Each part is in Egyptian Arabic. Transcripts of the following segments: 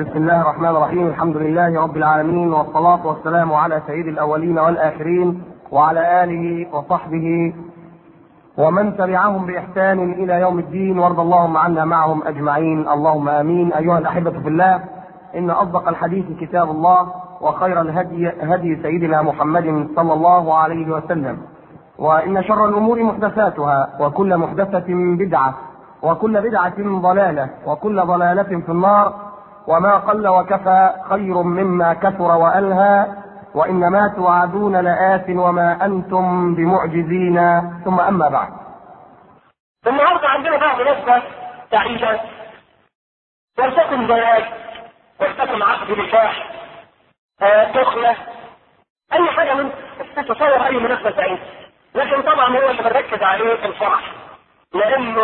بسم الله الرحمن الرحيم الحمد لله رب العالمين والصلاة والسلام على سيد الأولين والآخرين وعلى آله وصحبه ومن تبعهم بإحسان إلى يوم الدين وارض اللهم عنا معهم أجمعين اللهم آمين أيها الأحبة في الله إن أصدق الحديث كتاب الله وخير الهدي هدي سيدنا محمد صلى الله عليه وسلم وإن شر الأمور محدثاتها وكل محدثة بدعة وكل بدعة ضلالة وكل ضلالة في النار وما قل وكفى خير مما كثر وألهى وإنما توعدون لآت وما أنتم بمعجزين ثم أما بعد النهارده عندنا بقى مناسبة سعيدة ولتكن زواج ولتكن عقد نكاح آه، دخلة أي حاجة من تتصور أي مناسبة سعيدة لكن طبعا هو اللي بنركز عليه الفرح لأن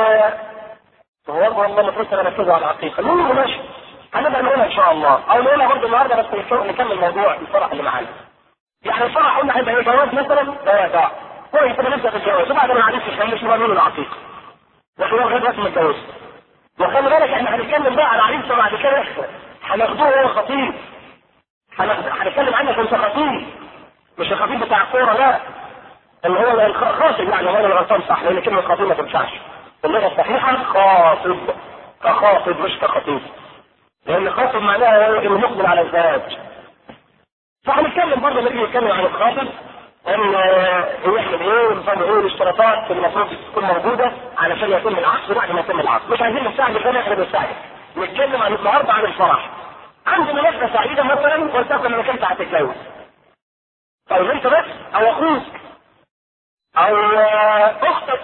هو والله المفروض انا بركزوا على العقيقة المهم ماشي هنبقى نقولها ان شاء الله او نقولها برضه النهارده بس نكمل الموضوع الفرح اللي معانا يعني الفرح قلنا هيبقى ايه جواز مثلا لا ده كويس انا نبدا بالجواز وبعد ما معلش خليش نبقى نقول العقيقة لكن هو غير رسم الجواز وخلي بالك احنا هنتكلم بقى على عريس بعد كده هناخدوه هو خطيب هنتكلم عنه كنت خطيب مش الخطيب بتاع الكوره لا اللي هو الخاطب يعني هو الغلطان صح لان كلمه خطيب ما تنفعش اللغه الصحيحه خاطب كخاطب مش كخطيب لان خاطب معناها هو المقبل على الزواج فهنتكلم برضه نيجي نتكلم عن الخاطب ان يعمل ايه ونظام ايه الاشتراطات اللي المفروض تكون موجوده علشان يتم العقد وبعد ما يتم العقد مش عايزين نستعجل زي ما احنا بنستعجل نتكلم عن النهارده عن الفرح عندي مناسبه سعيده مثلا ولتكن انك انت هتتجوز او انت بس او اخوك او اختك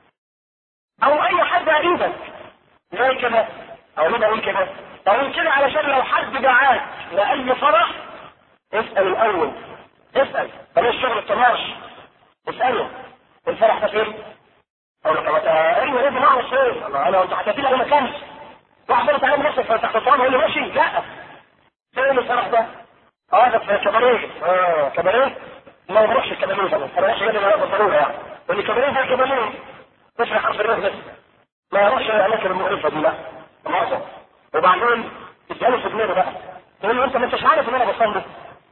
او اي حد قريبك زي كده او مين اقول كده اقول كده علشان لو حد دعاك لاي فرح اسال الاول اسال بلاش شغل الطناش اساله الفرح ده فين؟ اقول لك طب ايوه ايه بمعنى فين؟ انا انت هتفيد انا مكانش واحد يقول تعالى نفسك تحت الطعام يقول لي ماشي لا فين الفرح ده؟ اه ده في كباريه اه كباريه ما بروحش الكباريه ده انا بروحش غير ما ضروري يعني اللي كباريه ده كباريه تشرح حرف الراس بس ما يروحش الاماكن المقرفه دي لا معظم وبعدين تساله في دماغه بقى تقول له انت ما انتش عارف ان انا بصلي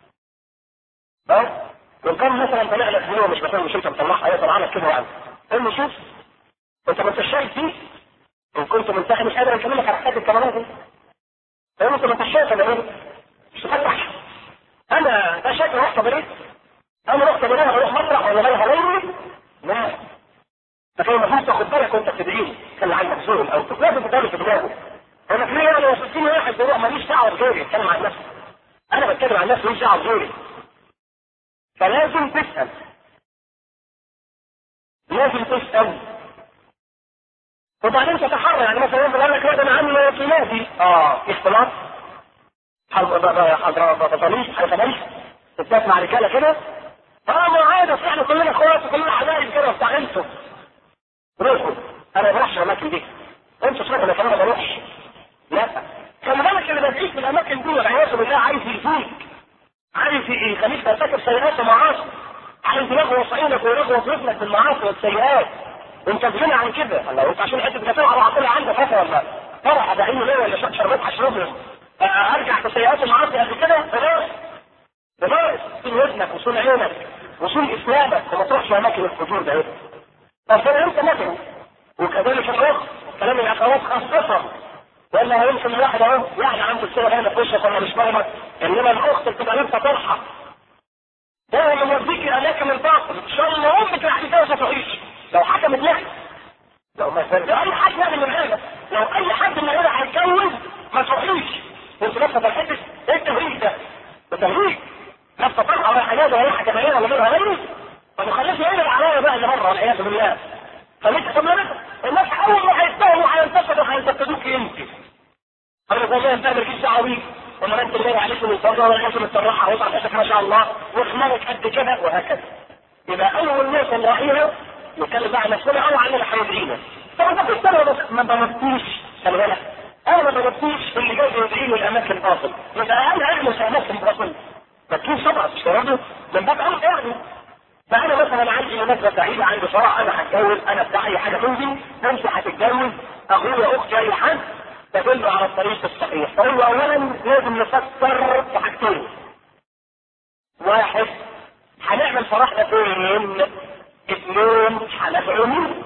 ها وان كان مثلا طلع لك هو مش مثلا مش انت مطلعها هي طلع لك كده يعني قول له شوف انت ما انتش شايف دي ان كنت منتهي مش قادر اكلمك على حكايه الكلامات دي قول له انت ما انتش شايف انا ايه مش تفتح انا ده شكل رحت بريد انا رحت بريد هروح مسرح ولا غير هلاقي لا لكن المفروض تاخد بالك وانت بتدعيه خلي عندك ذهن او لازم تدرس في دماغه انا في يعني لو 60 واحد بيروح ماليش دعوه بغيري اتكلم عن نفسي انا بتكلم عن نفسي ماليش دعوه بغيري فلازم تسال لازم تسال وبعدين تتحرى يعني مثلا يقول لك لا ده انا عامل في نادي اه اختلاط بطليش حلقانيش تتفق مع رجاله كده اه ما عادي اصل احنا كلنا اخوات وكلنا حبايب كده وبتاع انتوا روحوا انا ما بروحش الاماكن دي انتوا تروحوا لكن انا ما بروحش لا خلي بالك اللي بدعيك في الاماكن دي والعياذ بالله عايز يفيك عايز يخليك ترتكب سيئات ومعاصي عايز يلغوص عينك ويلغوص ابنك بالمعاصي والسيئات وانت تغني عن كده الله انت عشان حته جاتوه على عقلها عندك فتره ولا فرح ادعيه ليه ولا شربت هشربه ارجع في سيئات ومعاصي قبل كده خلاص خلاص صون وزنك وصون عينك وصون اسلامك وما تروحش اماكن الفجور ده طب انت مثلا وكذلك الاخت كلام الاخوات خاصه ولا يمكن الواحد اهو يعني عنده السنه هنا في وشك ولا مش فاهمك انما الاخت بتبقى لسه فرحه دايما يوديك اماكن الباطل ان شاء الله امك راح تتجوز تعيش لو حكمت لك لو ما لو اي حد يعني من هنا لو اي حد من هنا هيتجوز ما تروحيش وانت لسه فرحتك ايه التهريج ده؟ ده تهريج لسه فرحه رايحه جايه رايحه جماهير ولا غيرها غيره ما تخليش يقلب عليا بقى اللي بره والعياذ بالله فلسه طب الناس اول ما هيستووا هينتقدوا هينتقدوك انت انا والله انت مالكيش دعوه بيك وما انت اللي عليكم الفرض ولا الناس متسرحه ويطلع نفسك ما شاء الله وخمارك قد كده وهكذا يبقى اول ناس نراعيها نتكلم بقى عن نفسنا او عننا هيدعينا طب انت كنت انا بس ما ضربتيش خلي بالك انا ما ضربتيش اللي جاي يدعيني الاماكن الباطل يبقى انا اغلس اماكن الباطل ما تكونش طبعا مش برضه من باب امر يعني فانا مثلا عندي مناسبه سعيده عندي فرح انا هتجوز انا بتاع اي حاجه من دي انت هتتجوز اخويا اختي اي حد تدل على الطريق الصحيح فهو اولا لازم نفكر في حاجتين واحد هنعمل فرحنا فين اثنين هندعو مين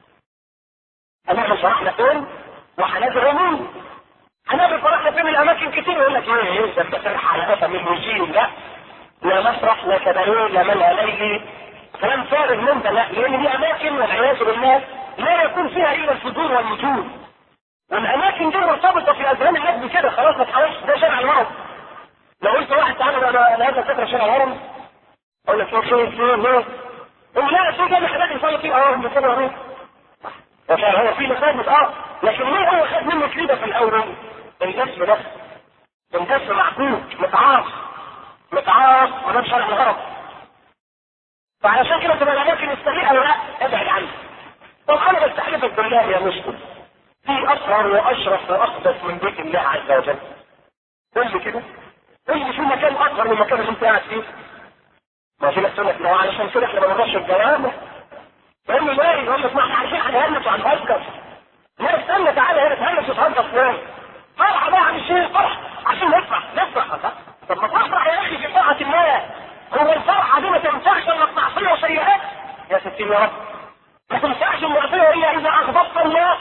هنعمل فرحنا فين وهندعو مين هنعمل فرحنا فين الاماكن كتير يقول لك ايه ايه ده انت فرح على قفا من وجين لا لا مسرح لا كباريه لا من عليه كلام فارغ من ده لا لان دي اماكن والعياذ بالله لا يكون فيها الا الفجور والوجود والاماكن دي مرتبطه في اذهان الناس بكده خلاص ما تحاولش ده شارع الهرم لو قلت واحد تعالى انا انا هذا فكره شارع الهرم اقول لك ايه فين فين ليه؟ يقول لا في جامع حاجات يصلي فيه اه من كده اهو هو في مساجد اه لكن ليه هو خد منه كده في الاول الجسم ده الجسم معقول متعاص متعاص وده شارع الهرم فعلشان كده تبقى الاماكن السريعه لا ابعد عنها طب انا بستحلفك بالله يا مسلم في اصغر واشرف واقدس من بيت الله عز وجل قول لي كده قول لي في مكان اصغر من المكان اللي انت قاعد فيه ما في ناس تقول لك لو علشان كده احنا ما نروحش الجوامع يقول لي ليه؟ يقول لك ما احنا عايزين هنهلس وهنهجر لا استنى تعالى هنا تهلس وتهجر ليه؟ فرحه بقى عن الشيء فرحه عشان نفرح نفرح طب ما تفرح يا اخي في طاعه الله هو الفرحه دي ما تنفعش الا بمعصيه وسيئات يا ستين يا رب ما تنفعش المعصيه الا اذا اغضبت الله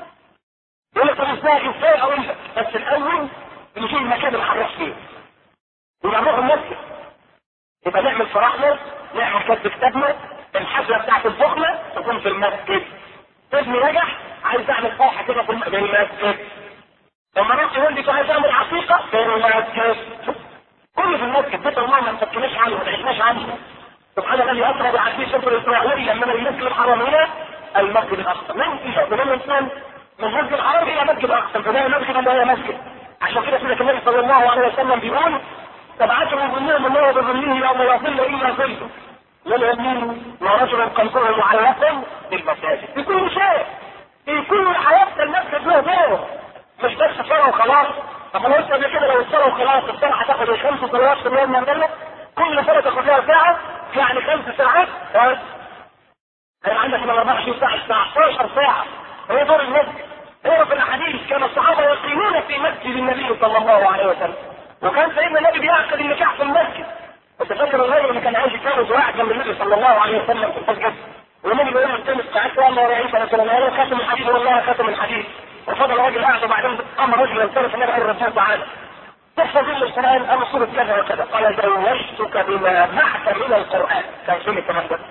يقول لك طب ازاي ازاي اقول لك بس الاول نشوف المكان اللي هنروح فيه يبقى نروح المسجد يبقى نعمل فرحنا نعمل كتب كتابنا الحفله بتاعت البخله تكون في المسجد ابني نجح عايز اعمل فرحه كده في المسجد لما رحت والدي عايز اعمل عقيقه في المسجد كله في المسجد بيت الله ما نفكناش عنه ما نعيشناش عنه سبحان الذي اسرى بعبده سفر الاسرائيلي لما المسجد الحرام هنا المسجد الاقصى من فيها من الانسان من المسجد الحرام الى مسجد الاقصى فده مسجد ولا هي مسجد عشان كده سيدنا النبي صلى الله عليه وسلم بيقول سبعة من ظلهم الله بظله يوم لا ظل الا ظله واليمين ورجل قلبه معلق بالمساجد في كل شيء في كل حياتنا المسجد له دور مش بس صلاه وخلاص طب انا قلت قبل كده لو الصلاه وخلاص الصلاه هتاخد خمس صلوات في اليوم من كل صلاه تاخد لها ساعه يعني خمس ساعات بس انا عندك من 24 ساعه 19 ساعه هو دور المسجد هو في الاحاديث كان الصحابه يقيمون في مسجد النبي صلى الله عليه وسلم وكان سيدنا النبي بيعقد النكاح في المسجد انت فاكر الراجل اللي كان عايز يتجوز واحد جنب النبي صلى الله عليه وسلم في المسجد والنبي بيقول له التمس قعدت والله يا رئيس انا سلام انا خاتم الحديث والله خاتم الحديث وفضل راجل قاعد وبعدين امر رجل ينصرف النبي قال الرسول تعالى تحفظ القران انا سوره كذا وكذا قال زوجتك بما معك من القران كان فين الكلام ده؟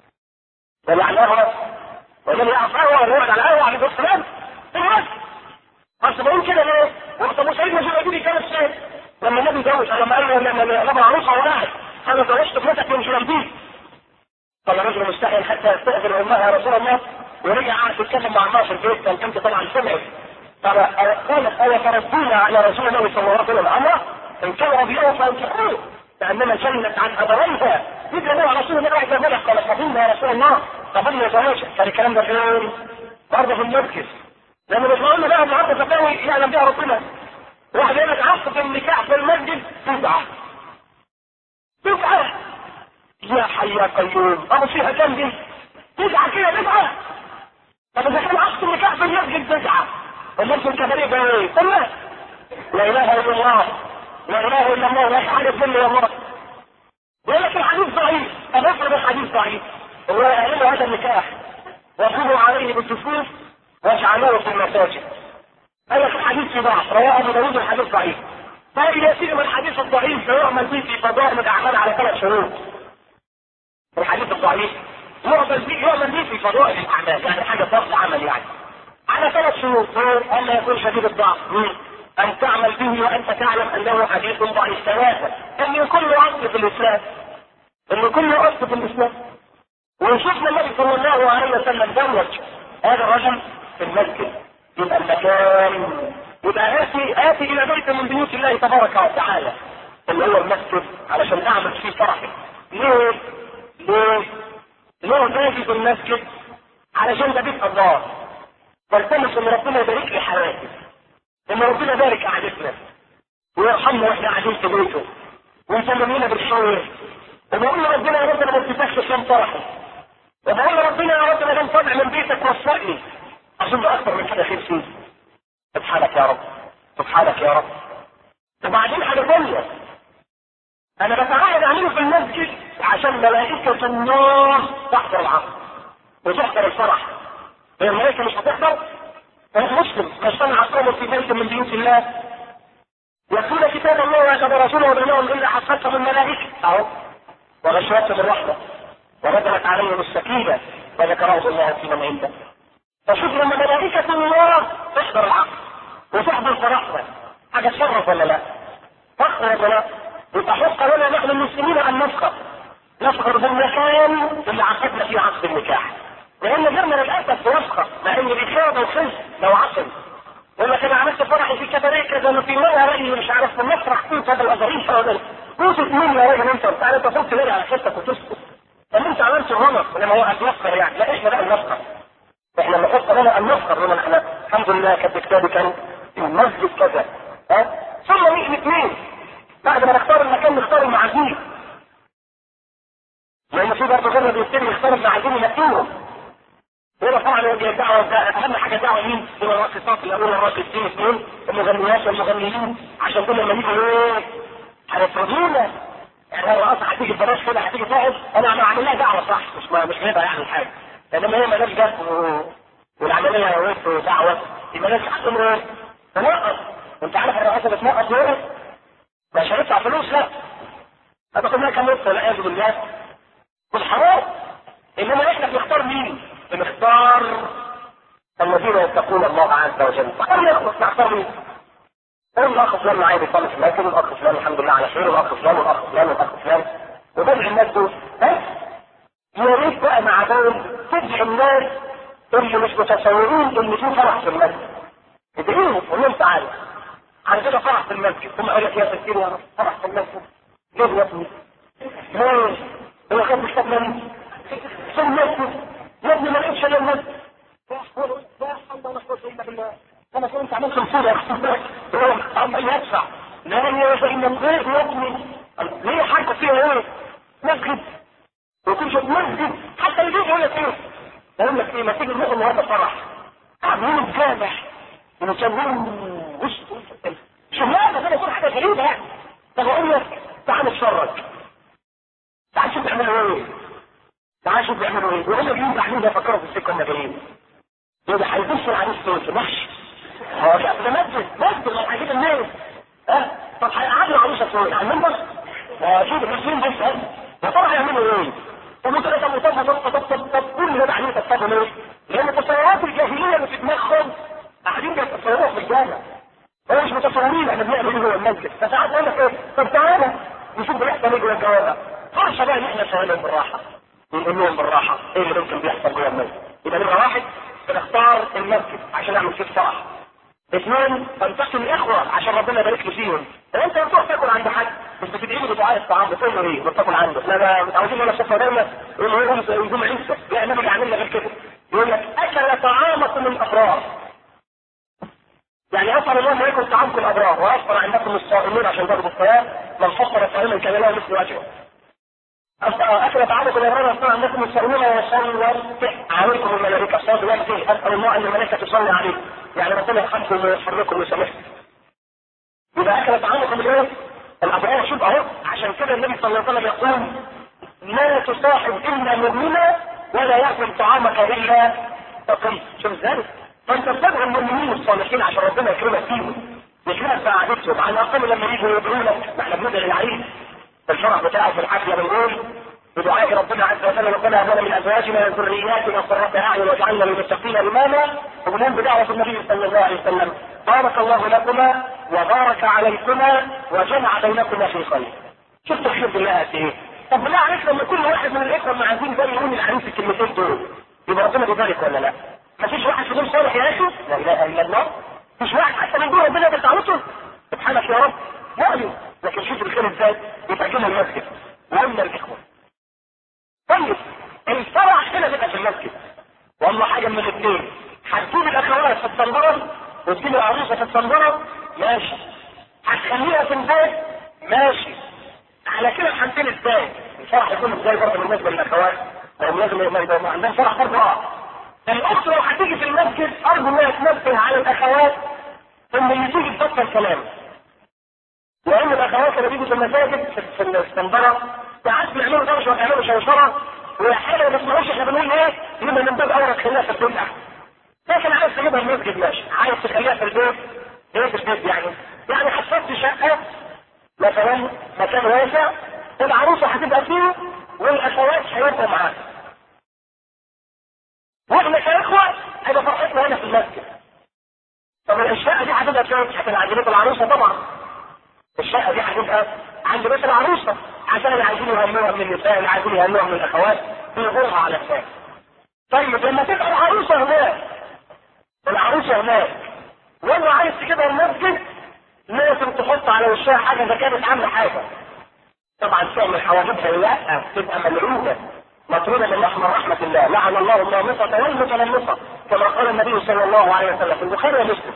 ولا على القهوه ولا يعرف قهوه ولا يقعد على القهوه عليه السلام في المسجد اصل بقول كده ليه؟ وقت ابو سعيد مش هيجي كان الشيء لما النبي جوز لما قال له لما لما عروسه وقعت انا زوجت ابنتك من جلبيب قال رجل مستحيل حتى يستاذن امها يا رسول الله ورجع قعد يتكلم مع الله في البيت كان انت طبعا سمعت قالت الا تردون على رسول الله صلى الله عليه وسلم امره ان كان ربيعه فانكحوه لانما جنت عن ابويها يجي الله رسول الله واحد ملك قال قبلنا يا رسول الله قبلنا زواجك كان الكلام ده فين؟ برضه في المسجد لان مش قلنا بقى النهارده فتاوي يعلم بها ربنا واحد يقول لك عقد النكاح في المسجد تسعه تسعه يا حي يا قيوم ابو فيها كام دي؟ تسعه كده تسعه طب اذا كان عقد النكاح في المسجد تسعه امال في الكباريه بقى ايه؟ ثم لا اله الا الله لا اله الا الله لا حاجه مني يا الله يقول لك الحديث ضعيف طب افرض الحديث ضعيف هو يعلموا هذا النكاح وقوموا عليه بالصفوف واجعلوه في المساجد قال لك الحديث في ضعف رواه ابو داوود الحديث ضعيف طيب يا سيدي من الحديث الضعيف فيعمل به في فضائل الاعمال على ثلاث شروط الحديث الضعيف يعمل به يعمل به في فضائل الاعمال يعني حاجه فرض عمل يعني على ثلاث شروط ان لا يكون شديد الضعف ان تعمل به وانت تعلم انه حديث ضعيف ثلاثه ان يكون له اصل في الاسلام ان يكون له اصل في الاسلام وشفنا النبي صلى الله عليه وسلم زوج هذا الرجل في المسجد يبقى المكان يبقى آتي آتي إلى بيت من بيوت الله تبارك وتعالى اللي هو المسجد علشان أعمل فيه فرحي ليه؟ ليه؟ ليه باجي في المسجد؟ علشان ده بيت الله فالتمس ان ربنا يبارك لي حياتي ان ربنا يبارك قعدتنا ويرحمنا واحنا قاعدين في بيته ويسلمنا بالخير وبقول له ربنا يا رب انا ما اتفقش عشان فرحي وبقول له ربنا يا رب انا كان طالع من بيتك وفقني عشان ده اكتر من كده خير فيه سبحانك يا رب سبحانك يا رب وبعدين حاجه ثانيه انا بتعاهد اعمله في المسجد عشان ملائكه النار تحضر العصر وتحضر الفرح هي الملائكه مش هتحضر انا مسلم اجتمع قوم في بيت من بيوت الله يتلون كتاب الله ويتبع رسوله وبينهم الا حفتهم الملائكه اهو وغشوتهم الرحمه ونزلت عليهم السكينه وذكرهم الله في من عنده فشوف لما ملائكه الله تحضر العصر وتحضر فرحنا حاجه تشرف ولا لا؟ فخر ولا لا؟ يبقى حق لنا نحن المسلمين ان نفخر نفخر بالمكان اللي عقدنا فيه عقد النكاح لان غيرنا للاسف بيفخر مع ان بيخاف وخز لو عصم يقول لك انا عملت فرحي في كباريه كذا انا في مره راجل مش عارف في المسرح كنت هذا الازارين حوالي قوت مين يا راجل انت تعالى انت صرت تلاقي على حتتك وتسكت طب انت عملت غلط انما هو قد يفخر يعني لا احنا بقى نفخر احنا اللي حق لنا ان نفخر لنا احنا الحمد لله كتب كتابي كان المسجد كذا ها ثم نيجي الاثنين بعد ما نختار المكان نختار المعازيم لان في برضه غيرنا بيبتدي يختار المعازيم ينقيهم هو طبعا هي الدعوه ده اهم حاجه دعوه مين؟ هو الراقصات الاول الراقصين اثنين المغنيات والمغنيين عشان كل ما يجوا ايه؟ هيفرضونا يعني هو اصلا هتيجي ببلاش كده هتيجي تقعد انا انا عامل لها دعوه صح مش مش غيبه يعني حاجه انما هي مالهاش جد والعمليه وقف دعوه يبقى لازم تحكم ايه؟ تنقص انت عارف الرئاسه بتنقص ايه؟ مش هندفع فلوس لا هذا كلها كان نص والعياذ بالله والحرام انما احنا بنختار مين؟ بنختار الذين يتقون الله عز وجل فقال يخلص نختار مين؟ قول الاخ فلان معايا بيصلي في المسجد والاخ فلان الحمد لله على خير والاخ فلان والاخ فلان والاخ فلان وبدعي الناس دول بس يا ريت بقى مع دول تدعي الناس اللي مش متصورين ان في فرح في المسجد ادعيهم قول لهم تعالوا عندنا فرح في المسجد ثم قال لك يا سكين يا رب فرح في المسجد ليه يا ابني؟ ليه؟ هو كان مش فاهم في المسجد يا ابني ما لقيتش الا المسجد لا حول ولا قوه الا بالله انا كنت عملت مصيبه يا عم يدفع لا يا فإن الغير يا ابني ليه حاجه فيها ايه؟ مسجد وتمشي مسجد حتى البيت يقول لك ايه؟ يقول لك ايه ما تيجي نروح النهارده فرح عاملين الجامع ومسمين وش شغلانه كده يكون حاجه غريبه يعني طب اقول لك تعال نتفرج تعال شوف بيعملوا ايه تعال شوف بيعملوا ايه ويقول لك يوم رايحين يفكروا في السكه النبويه يبقى هيبصوا العريس صوت ماشي هو ده مسجد مسجد لو هيجيب الناس ها طب هيقعدوا العروسه صوت على المنبر اكيد المسلمين بس ها يا ترى هيعملوا ايه؟ طب انت طب طب طب طب طب طب كل ده عليه تتصدم ليه؟ لان تصورات الجاهليه اللي في دماغهم قاعدين بيتصوروها في الجامع هو مش متصورين احنا بنعمل ايه جوه المسجد فساعات يقول لك ايه طب تعالى نشوف بيحصل ايه جوه الجوامع فرصه بقى ان احنا نسوي بالراحه ونقول لهم بالراحه ايه اللي ممكن بيحصل جوه المسجد يبقى نمره واحد بنختار المسجد عشان نعمل فيه فرح اثنين بنتقي الاخوه عشان ربنا يبارك لي فيهم طب انت بتروح تاكل عند حد مش بتدعي له بدعاء الطعام بتقول له ايه بتاكل عنده لا لا متعودين ولا شفنا دايما يقول له يوم يوم عيسى لا النبي عامل غير كده يقول لك اكل طعامكم الابرار يعني اسال الله ان ياكل طعامكم الابرار وافطر عندكم الصائمين عشان تاخدوا الصيام من فطر صائما كان له مثل اجره اكل طعامكم الابرار وافطر عندكم الصائمين وصلوا عليكم الملائكه صلوا وجهه اسال الله ان الملائكه تصلي عليكم يعني ربنا يرحمكم ويحركم ويسامحكم يبقى اكل طعامكم الايه؟ الابرار شوف اهو عشان كده النبي صلى الله عليه وسلم يقول لا تصاحب الا مؤمنا ولا ياكل طعامك الا تقي شوف ازاي؟ فانت بتدعو المؤمنين الصالحين عشان ربنا يكرمك فيهم يكرمك في قعدتهم على الاقل لما يجوا يدعوا لك ما احنا بندعي العريس في الفرح بتاعه في الحفله بنقول بدعاء ربنا عز وجل ربنا هب لنا من ازواجنا وذرياتنا قرة اعين واجعلنا للمتقين اماما وبنقول بدعوة النبي صلى الله عليه وسلم بارك الله لكما وبارك عليكما وجمع بينكما في خير شفتوا الخير بالله قد ايه؟ طب بالله عليك لما كل واحد من الاخوه المعازيم ده يقول للعريس الكلمتين دول يبقى ربنا بيبارك ولا لا؟ مفيش واحد فيهم صالح يا اخي لا اله الا الله مفيش واحد حتى من دول ربنا بيدعوته سبحانك يا رب مؤمن لكن شوف الخير ازاي يبقى كده المسجد وقلنا الاخوه طيب الفرح هنا بيبقى في المسجد والله حاجه من الاثنين هتجيب الاخوات في الصندره وتجيب العروسه في الصندره ماشي هتخليها في البيت ماشي على كده الحالتين ازاي الفرح يكون ازاي برضه بالنسبه للاخوات لازم لازم يبقى عندهم فرح برضه اه الاخت لو هتيجي في المسجد ارجو انها تنبه على الاخوات ان اللي تيجي تبطل كلام لان الاخوات اللي بيجوا في المساجد في الاسكندره ساعات بيعملوا دوشه ويعملوا شوشره واحيانا ما بيسمعوش احنا بنقول ايه يبقى من باب اورد خليها في البيت احسن لكن عايز تجيبها المسجد ماشي عايز تخليها في البيت ايه في البيت يعني يعني حصلت شقه مثلا مكان واسع العروسه هتبقى فيه والاخوات هيبقوا معاها واحنا كاخوه هيبقى فرحتنا هنا في المسجد طب الشقه دي هتبقى فين؟ هتبقى عند بيت العروسه طبعا الشقه دي هتبقى عند بيت العروسه عشان اللي عايزين يهنوها من النساء اللي عايزين يهنوها من الاخوات بيغورها على الناس طيب لما تبقى العروسه هناك العروسه هناك وانا عايز تجيبها المسجد لازم تحط على وشها حاجه اذا كانت عامله حاجه طبعا تعمل حواجبها لا تبقى ملعونه مطرودة من رحمة رحمة الله لعن الله النامصة والمتنمصة كما قال النبي صلى الله عليه وسلم في البخاري ومسلم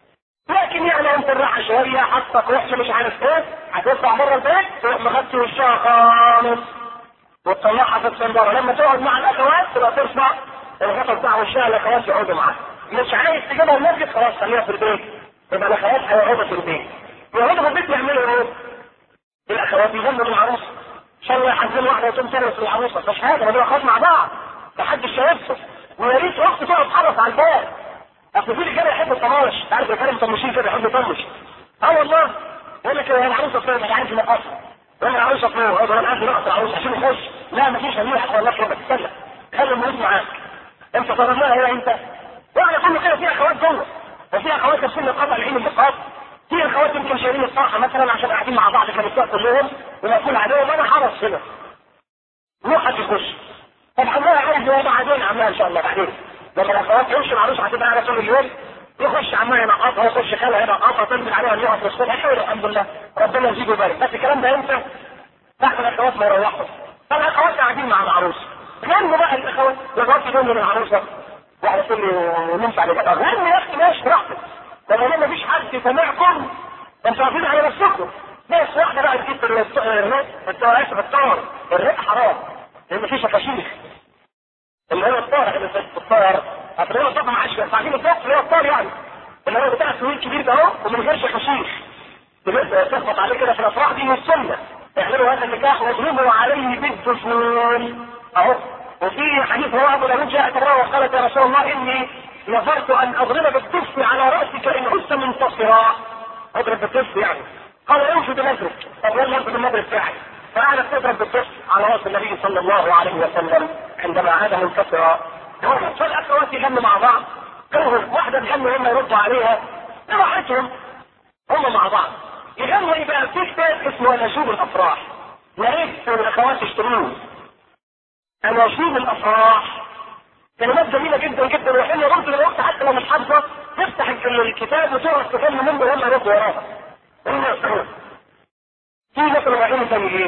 لكن يعني انت الراحة شوية حطك وحشة مش عارف ايه هتطلع بره البيت تروح مغطي وشها خالص وتطلعها في الصندوق لما تقعد مع الاخوات تبقى ترفع الغطا بتاع وشها الاخوات يقعدوا معاها مش عايز تجيبها المسجد خلاص خليها في البيت يبقى الاخوات هيقعدوا في البيت يقعدوا في البيت يعملوا ايه؟ الاخوات يغنوا للعروسه ان شاء الله يحزنوا واحده وتقوم ترقص العروسه مش حاجه ما اخوات مع بعض محدش شايفهم ويا ريت اخت تقعد تحرص على الباب اصل في رجاله يحب الطناش عارف الرجاله مطنشين كده يحب يطنش اه والله يقول لك هي العروسه فين مش عارف ينقصها يقول العروسه فين هو انا عندي نقص العروسه عشان يخش لا مفيش هنروح حتى والله كده استنى خلي المريض معاك انت صرفناها هنا انت واحنا كل كده في اخوات جوه وفي اخوات لابسين القطع العين النقاط في اخوات يمكن شايلين الصراحه مثلا عشان قاعدين مع بعض كانوا كلهم ومقفول عليهم انا حرص هنا مو حد يخش طب عمال عايز هو بعدين عمال ان شاء الله بعدين لما الاخوات يمشي العروسه هتبقى على طول اليوم يخش عمال ينقطها يخش خالها ينقطها تنزل عليها النقط في الصبح خير الحمد لله ربنا يزيد ويبارك بس الكلام ده امتى؟ بعد الاخوات ما يروحوا فالاخوات قاعدين مع العروسه غنوا بقى الاخوات الاخوات يقولوا للعروسه واحد يقول لي نمشي على غنوا يا اختي ماشي براحتك لما ما فيش حد سامعكم انتوا واقفين على نفسكم بس واحده بقى تجيب الرق اسف الطار الرق حرام لان مفيش فشيخ اللي هو الطار اللي في الطار اصل هو الطار ما عادش عارفين الطار اللي هو الطار يعني اللي هو بتاع السويل كبير ده اهو ومن غير شخاشيخ تخبط عليه كده في الافراح دي من السنه اعملوا هذا النكاح واضربوا عليه بالدفنون اهو وفي حديث رواه ابو داوود جاءت امراه وقالت يا رسول الله اني نظرت ان اضرب بالدف على راسك ان عدت منتصرا اضرب بالدف يعني قال انشد مدرك طب يلا انشد المدرك بتاعي فقعدت تضرب بالدف على راس النبي صلى الله عليه وسلم عندما عاد منتصرا فالاخوات يغنوا مع بعض كلهم واحده تغني هم يردوا عليها براحتهم هم مع بعض يغنوا ايه بقى في كتاب اسمه اناشيد الافراح يا ريت الاخوات يشتروه اناشيد الافراح كلمات جميله جدا جدا وحلوه برضه للوقت حتى لو مش حافظه تفتح الكتاب وتقرا تكلم منه وهم يردوا وراها هم يسمعون في مثلا رايحين تاني ايه؟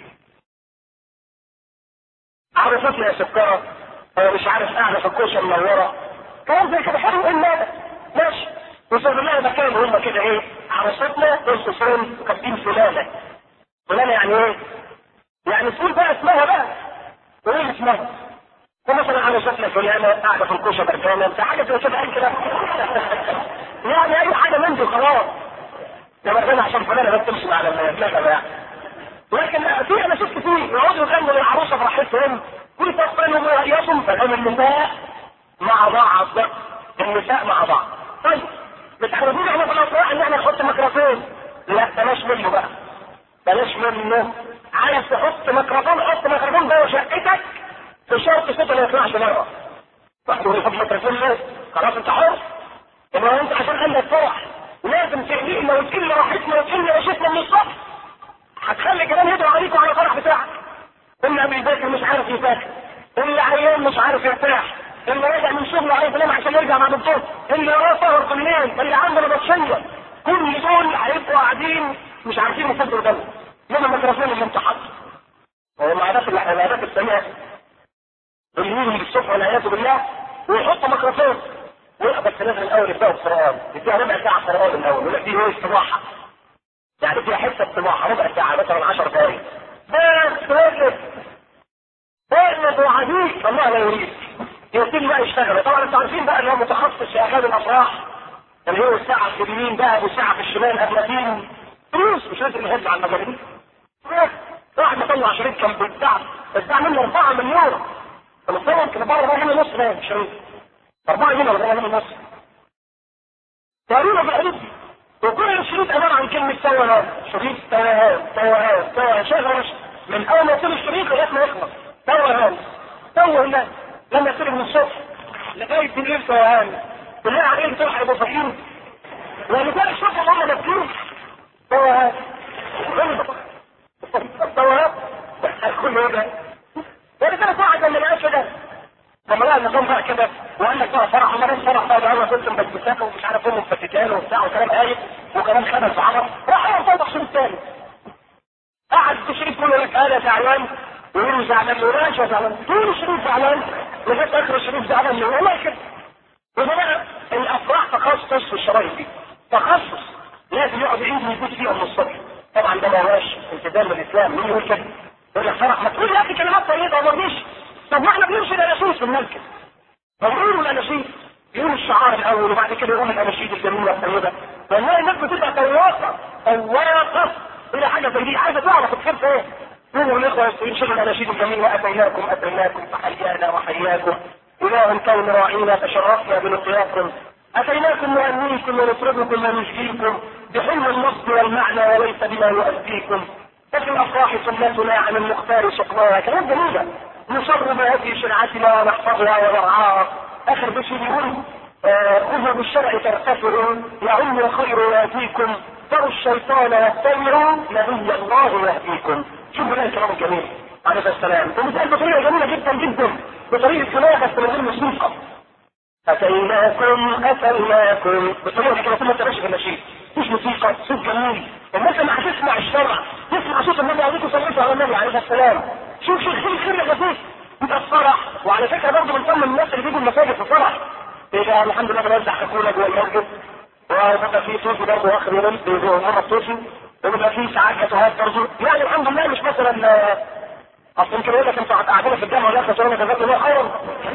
عرفتنا يا سكرة هو مش عارف قاعدة في الكوشة منورة كلام زي كده حلو ايه ماذا؟ ماشي وصلنا لها مكان هم كده ايه؟ عرفتنا بص فين وكاتبين فلانة فلانة يعني ايه؟ يعني تقول بقى اسمها بقى وايه اسمها؟ فمثلا عرفتنا فلانة قاعدة في الكوشة بردانة بتاع حاجة زي كده كده يعني اي حاجة من دي خلاص ده بردانة عشان فلانة بس تمشي مع المغلبة يعني لكن في انا شفت فيه يقعدوا يغنوا للعروسه براحتهم ويفصلوا رايهم فهم النساء مع بعض النساء مع بعض طيب بتحرجونا احنا في الافراح ان احنا نحط ميكروفون لا بلاش منه بقى بلاش منه عايز تحط ميكروفون حط ميكروفون جوه شقتك في شرط صوت ما يطلعش بره واحد يحط ميكروفون ليه؟ خلاص انت حر انما انت عشان عندك فرح لازم تقلقنا وتقل راحتنا وتقل عيشتنا من الصبح هتخلي كمان يدعو عليكم على الفرح بتاعك اللي قبل يذاكر مش عارف يذاكر اللي عيان مش عارف يرتاح اللي راجع من شغله عايز ينام عشان يرجع مع دكتور اللي وراه سهر بالليل اللي عنده نبطشيه كل دول هيبقوا قاعدين مش عارفين يسدوا دم لما ميكروفون الامتحان هو العادات العادات السيئه اللي يجي بالصبح والعياذ بالله ويحطوا ميكروفون بس لازم الاول يبداوا القران يديها ربع ساعه قران الاول يقول لك دي هو استراحه يعني فيها حصه استراحه ربع ساعه مثلا 10 دقائق بس واقف واقف وعديك الله لا يريد يبتدي بقى يشتغل طبعا انتوا عارفين بقى ان هو متخصص في اغاني الافراح اللي هو الساعة في اليمين ذهب والساعة في الشمال أبلاتين فلوس مش لازم يهد على المجانين واحد مطلع شريط كان بيتباع بيتباع منه 4 مليون فمتصور كان 4 مليون ونص باين شريط 4 مليون ولا 4 مليون ونص تقريبا بالحدود دي وكل الشريط عبارة عن كلمة توهان شريط توهان توهان توهان شغل من أول ما يصير الشريط لغاية ما يخلص توهان توه الناس لما يصير من الصبح لغاية بالليل توهان بالله عليك بتروح أبو فقير ولذلك شوف الله مكتوب توهان توهان كل هذا ولذلك واحد لما لقاش كده لما لقى النظام بقى كده وقال لك بقى فرح وما فرح بقى ده انا كنت مبسساك ومش عارف ايه مفتتان وبتاع وكلام قايل وكلام خبث وعمر راح هو صوت شريط تاني قعد في شريط كله لك انا زعلان ويقولوا زعلان يقول انا زعلان طول الشريط زعلان لغايه اخر الشريط زعلان والله كده وده بقى الافراح تخصص في الشرايط دي تخصص لازم يقعد يعيد ويجود فيها من الصبح طبعا ده ما هواش التزام بالاسلام مين يقول كده؟ يقول لك فرح ما تقول يا اخي كلمات طيبه وما رضيش طب ما احنا بنمشي الاناشيد في المسجد فبيقولوا الاناشيد يقولوا الشعار الاول وبعد كده يقولوا الاناشيد الجميله الطيبه والله الناس بتبقى تواقع تواقع الى حاجه زي دي عايزه تعرف الخير في ايه؟ يقولوا الاخوه ينشدوا الاناشيد الجميله واتيناكم اتيناكم فحيانا وحياكم اله كون راعينا تشرفنا بلقياكم اتيناكم نؤنيكم ونطربكم ونشجيكم بحلم النصب والمعنى وليس بما يؤذيكم ففي الافراح سنتنا عن المختار سقناها كلام جميله نصرف هذه شرعتنا ونحفظها ونرعاها اخر بشي بيقول خذوا بالشرع ترتفعوا يعم الخير ياتيكم تروا الشيطان يتبعوا نبي الله يهديكم شوفوا بقى الكلام الجميل عليه السلام وبتقال بطريقه جميله جدا جدا بطريقه كلام بس من غير موسيقى اتيناكم اتيناكم بطريقه كده ثم تمشي في النشيد مش موسيقى صوت جميل الناس لما هتسمع الشرع تسمع صوت النبي عليه الصلاه والسلام على النبي عليه السلام شوف شوف شوف الخير اللي فيه يبقى الفرح وعلى فكره برضه بنطمن الناس اللي بيجوا المساجد في الفرح يبقى الحمد لله بنوزع كفوله جوه المسجد وبيبقى في توفي برضه اخر يوم بيجوا مره توفي وبيبقى في ساعات كتوهات برضه يعني الحمد لله مش مثلا اصل يمكن يقول لك انتوا قاعدين في الجامعه ولا اخر جزاكم الله خيرا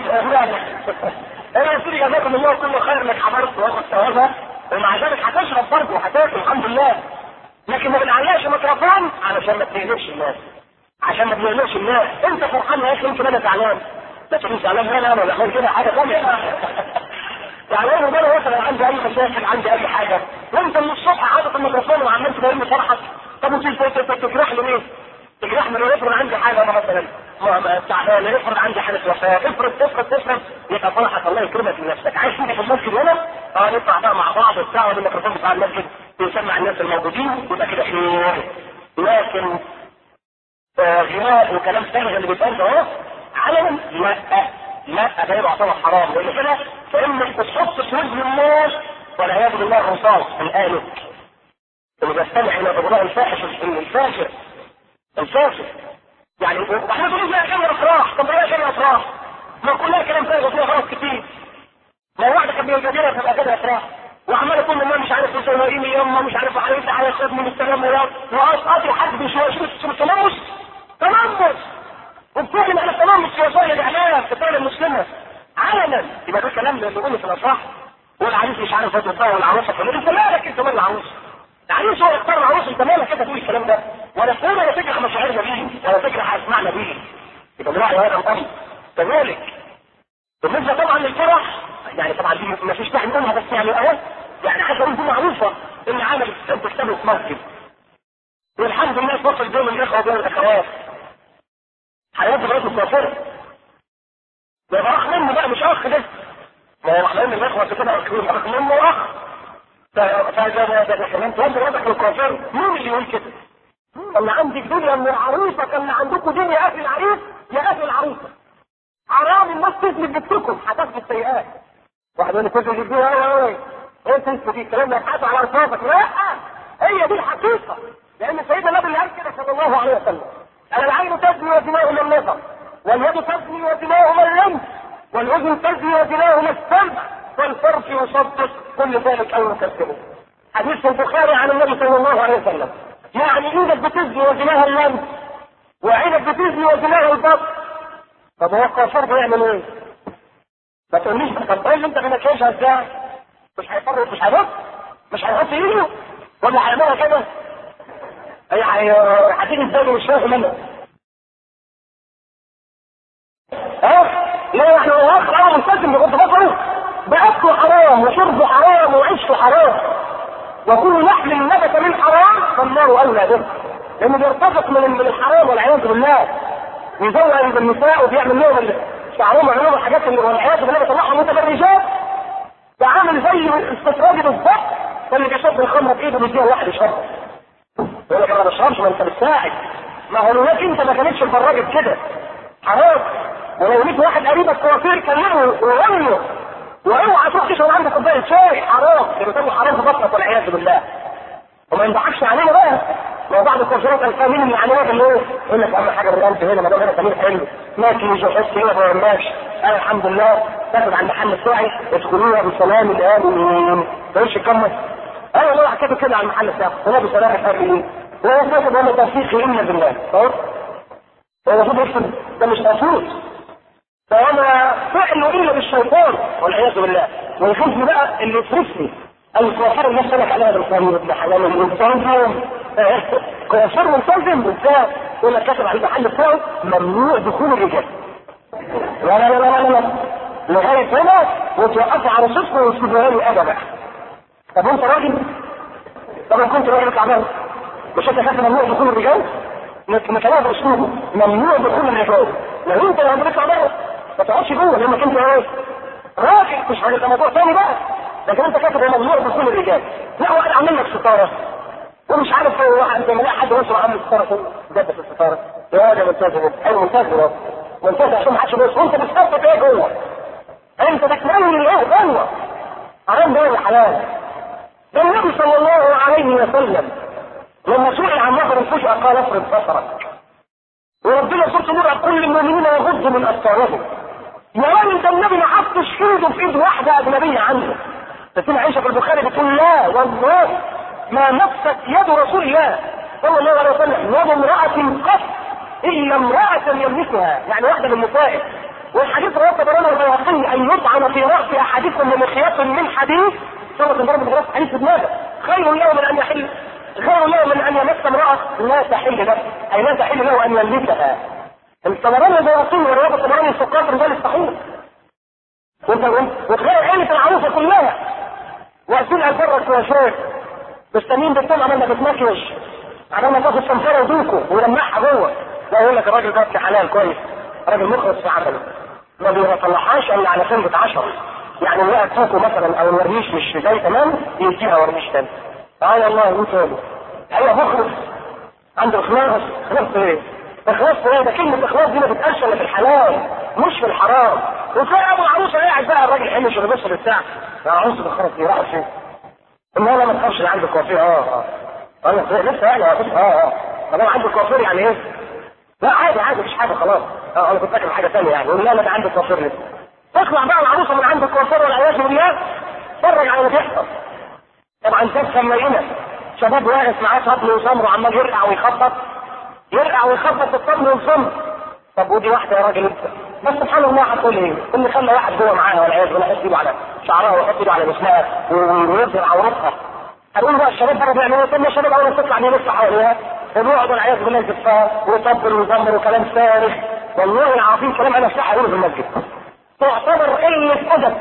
انا قلت لي جزاكم الله كل خير انك حضرت واخد ثوابها ومع ذلك هتشرب برضه وهتاكل الحمد لله لكن ما بنعلقش ميكروفون علشان ما تقلقش الناس عشان ما تقلقش الناس انت فرحان يا اخي يمكن انا زعلان لكن زعلان انا انا ولا كده حاجه ثانيه زعلان وانا مثلا عندي اي مشاكل عندي اي حاجه وانت من الصبح حاطط الميكروفون وعمال تبين فرحك طب وانت تجرح لي ليه؟ تجرح لي افرض عندي حاجه انا مثلا تعبان افرض عندي حاله وفاه افرض افرض افرض يبقى فرحك الله يكرمك لنفسك عايز تيجي في المسجد هنا اه نطلع بقى مع بعض وبتاع والميكروفون بتاع المسجد ويسمع الناس الموجودين يبقى كده خير لكن آه غناء وكلام فارغ اللي بيتقال ده اهو علنا لا لا ده يبقى طبعا حرام لان كده فانك بتحط في وجه الناس والعياذ بالله الرصاص الآلة اللي بيستمع الى اغراء الفاحش الفاجر الفاسد يعني واحنا بنقول فيها كلمه افراح طب ليه كلمه افراح؟ ما كلها كلام فارغ وفيها غلط كتير ما واحد كان بيجادلها تبقى كده افراح وعمال كل ما مش عارف يسويني يما مش عارف عليه على خد من السلام ولا واسقط حد بشويه شو التلمس تلمس وبتعلن على التلمس في وسائل الاعلام في الدوله المسلمه علنا يبقى ده كلام اللي بيقوله في الافراح والعريس مش عارف يطلع والعروسه كمان انت مالك انت مال العروسه العريس هو يختار العروس انت مالك كده تقول الكلام ده ولا تقول ولا تجرح مشاعرنا بيه ولا تجرح اسمعنا بيه يبقى بنراعي هذا الامر كذلك بالنسبه طبعا للفرح يعني طبعا دي ما فيش داعي نقولها بس يعني اهو يعني حاجه دي معروفه ان عمل تكتبه في مسجد والحمد لله توصل بين الاخوه وبين الاخوات حياه بغير الكافر يبقى اخ منه بقى مش اخ ده ما هو احنا الاخوه كده اخوين اخ منه اخ فاذا ما ده كمان تقول وضع الكافر مين اللي يقول كده؟ اللي عندك دنيا من العروسه كان عندكم دنيا يا اخي العريس يا اخي العروسه حرام الناس تثبت بنتكم هتثبت سيئات واحد يقول لك كنت جديها ايه ايه ايه تثبت دي الكلام ده يبحثوا على رصاصك لا هي دي الحقيقه لان سيدنا النبي اللي قال كده صلى الله عليه وسلم انا العين تزني ودماء من نظر واليد تزني ودماء من لمس والاذن تزني ودماء من السمع والفرج يصدق كل ذلك او يكذبه حديث البخاري عن النبي صلى الله عليه وسلم يعني ايدك بتزني ودماء اللمس وعينك بتزني ودماء البطن طب هو الكافر بيعمل ايه؟ ما تقوليش طب ايه اللي انت بنكيشها ازاي؟ مش هيفرق مش هيبص مش هيحط ايده ولا هيعملها كده هي هتيجي ازاي مش فاهم منه ها لا احنا الاخر انا ملتزم بغض بصره باكله حرام وشربه حرام وعيشته حرام وكل لحم نبت من حرام فالنار اولى به لانه بيرتزق من من الحرام والعياذ بالله يزوج بالنساء وبيعمل لهم شعرهم ويعمل لهم الحاجات اللي والعياذ بالله بيطلعهم متبرجات ده عامل زي الاستطراد بالظبط اللي بيشرب الخمره بايده بيديها واحد يشرب يقول لك انا ما بشربش ما انت بتساعد ما هو لولاك انت ما كانتش اتفرجت كده حرام ولو ليك واحد قريبك كوافير كلمه وقول له واوعى تروح تشرب عندك كوبايه شاي حرام ده بتعمل حرام في بطنك والعياذ بالله وما ينضحكش علينا بقى ما بعض الكوافيرات الفاهمين من علامات اللي هو يقول لك اهم حاجه بالانف هنا ما دام هنا سمير حلو ماشي مش هيحس هنا ما يهماش انا الحمد لله تاخد عند محل الساعي ادخلوها بسلام الامين ما تقولش كمل انا والله حكيت كده على المحل بتاعه هو بسلام الامين هو فاكر ان توفيقي الا بالله هو المفروض يكتب ده مش مفروض فانا فعله الا بالشيطان والعياذ بالله ويخزني بقى اللي يصرفني او الكوافير اللي سالك عليها بالقانون ابن حلال الانسان كوافير ملتزم بالذات يقول لك كاتب على المحل بتاعه ممنوع دخول الرجال لا لا لا لا لا لا لغايه هنا وتوقفوا على صدق وتسيبوها لي انا بقى طب انت راجل طب انا كنت راجل تعبان مش انت كاتب ممنوع دخول الرجال مكانها باسلوبه ممنوع دخول الرجال لو انت لو بتطلع بره ما تقعدش جوه لانك انت ايه راجل مش هيبقى موضوع ثاني بقى لكن انت كاتب ممنوع دخول الرجال لا واحد عامل لك ستاره ومش عارف هو واحد لما يلاقي حد وصل عامل ستاره كله جد في الستاره يا راجل ملتزم ايوه ملتزم ملتزم عشان ما حدش يبص وانت بتخطط ايه جوه انت بتكمل ايه جوه حرام ده ولا حلال ده النبي صلى الله عليه وسلم لما سئل عن نظر الفجأة قال افرض بصرك وربنا سورة نور كل المؤمنين يغضوا من ابصارهم يا راجل ده النبي ما حطش ايده في ايد واحدة اجنبية عنه ستنا عائشة في البخاري بتقول لا والله ما نفست يد رسول الله صلى الله عليه وسلم يد امرأة قط الا امرأة يملكها يعني واحدة من النساء والحديث رواه طبراني البيهقي ان يطعن في راس احدكم من خياط من حديث سورة الضرب في راس حديث دماغه خير له من ان يحل خير له من ان يمس امرأة لا تحل له اي لا تحل له ان يملكها الطبراني البيهقي ورواية الطبراني السقاط رجال الصحيح وانت وتخيل عيلة العروسة كلها واقفين على البرك يا شيخ مستنيين بالطلع عمال ما تتمكش عمال ما تاخد صنفرة ودوكو ويلمعها جوه لا يقول لك الراجل ده حلال كويس راجل مخلص في عمله ما بيطلعهاش الا على خمسة عشر يعني لقى كوكو مثلا او الورنيش مش زي تمام يديها ورنيش تاني اه والله يقول تاني ايوه مخلص عنده اخلاص اخلاص ايه؟ اخلاص ايه ده كلمة اخلاص دي ما بتتقالش الا في الحلال مش في الحرام وتلاقي ابو العروسه قاعد بقى الراجل حمش اللي بيبص للساعه يا عروسه الخرس دي راحت فين؟ ان انا ما تخافش اللي عندك كوافير اه اه انا لسه يعني اه اه طب انا عندي كوافير يعني ايه؟ لا عادي عادي مفيش حاجه خلاص اه انا كنت فاكر حاجه ثانيه يعني يقول لا لا ده عندك كوافير لسه تطلع بقى العروسه من عندك كوافير والعياذ بالله اتفرج على اللي بيحصل طبعا كبسه ملينه شباب واقف معاه طبل وسمر وعمال يرقع ويخبط يرقع ويخبط بالطبل والسمر طب ودي واحده يا راجل انت بس سبحان الله هتقول ايه؟ اللي خلى واحد جوه معاها والعياذ بالله يحط ايده على شعرها ويحط ايده على جسمها ويظهر عورتها هتقول بقى الشباب بره بيعملوا ايه؟ الشباب اول ما تطلع بيلف حواليها وبيقعدوا العياذ بالله يزفها ويطبل ويزمر وكلام فارغ والله العظيم كلام انا افتح اقوله في المسجد تعتبر قله ادب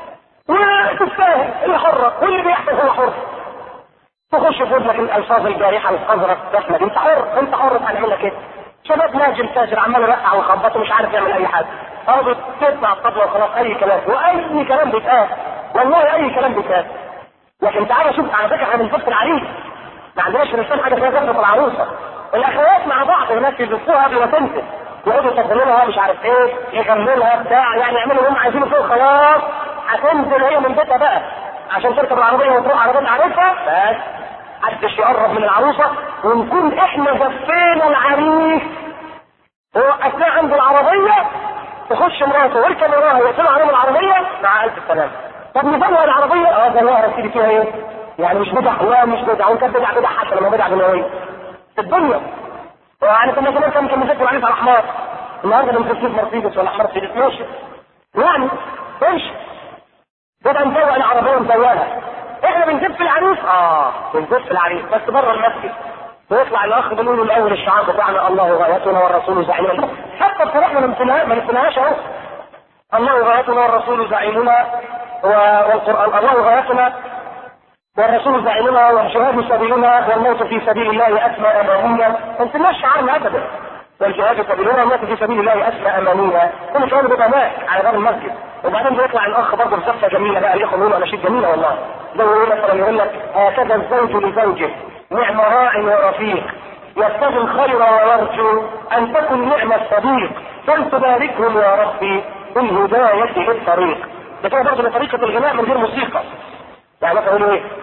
وتستاهل اللي حرة واللي بيحصل هو حر تخش في ودنك الالفاظ الجارحه القذره الدخله دي انت حر انت حر هنعمل لك ايه؟ شباب ناجم تاجر عمال يرقع ويخبط ومش عارف يعمل اي حاجه هو بتطلع الطبله وخلاص اي كلام واي كلام بيتقال والله اي كلام بيتقال لكن تعالى شوف على فكره احنا بنزف العريس ما عندناش في الاسلام حاجه اسمها زفه العروسه الاخوات مع بعض هناك يزفوها قبل ما تنزل يقعدوا يفضلوا لها مش عارف ايه يغنوا لها بتاع يعني يعملوا اللي هم عايزينه فوق خلاص هتنزل هي من بيتها بقى عشان تركب العربيه وتروح على بيت عروسها بس محدش يقرب من العروسه ونكون احنا زفينا العريس ووقفناه عند العربيه تخش مراته ويركب وراها ويقفلوا عليهم العربيه مع الف سلامه طب نزوق العربيه اه ده الله هتيجي فيها ايه؟ يعني مش بدع لا مش بدع وان كانت بدع بدع حتى لما بدع دنيويه في الدنيا يعني كنا زمان كان كان بنذاكر عليه على حمار النهارده بنفسر مرسيدس ولا حمار سيدس ماشي يعني امشي يبقى نزوق العربيه ونزوقها احنا بنجيب في العريس اه بنجيب في العريس بس بره المسجد ويطلع الاخ بنقول له الاول الشعار بتاعنا الله غايتنا والرسول زعيمنا حتى بصراحه ما نمثلها ما نمثلهاش اهو الله غايتنا والرسول زعيمنا والقران الله غايتنا والرسول زعيمنا والجهاد سبيلنا والموت في سبيل الله اسمى امانينا ما نمثلناش شعارنا ابدا والجهاد سبيلنا والموت في سبيل الله اسمى امانينا كل شويه بيبقى مات على باب المسجد وبعدين بيطلع الاخ برضه بزفه جميله بقى الاخوه بيقولوا اناشيد جميله والله زي يقول مثلا يقول لك هكذا الزوج لزوجه نعم راع ورفيق يبتغي الخير ويرجو ان تكن نعم الصديق فلتباركهم يا ربي بالهداية للطريق ده كده برضه بطريقة الغناء من غير موسيقى يعني مثلا يقولوا ايه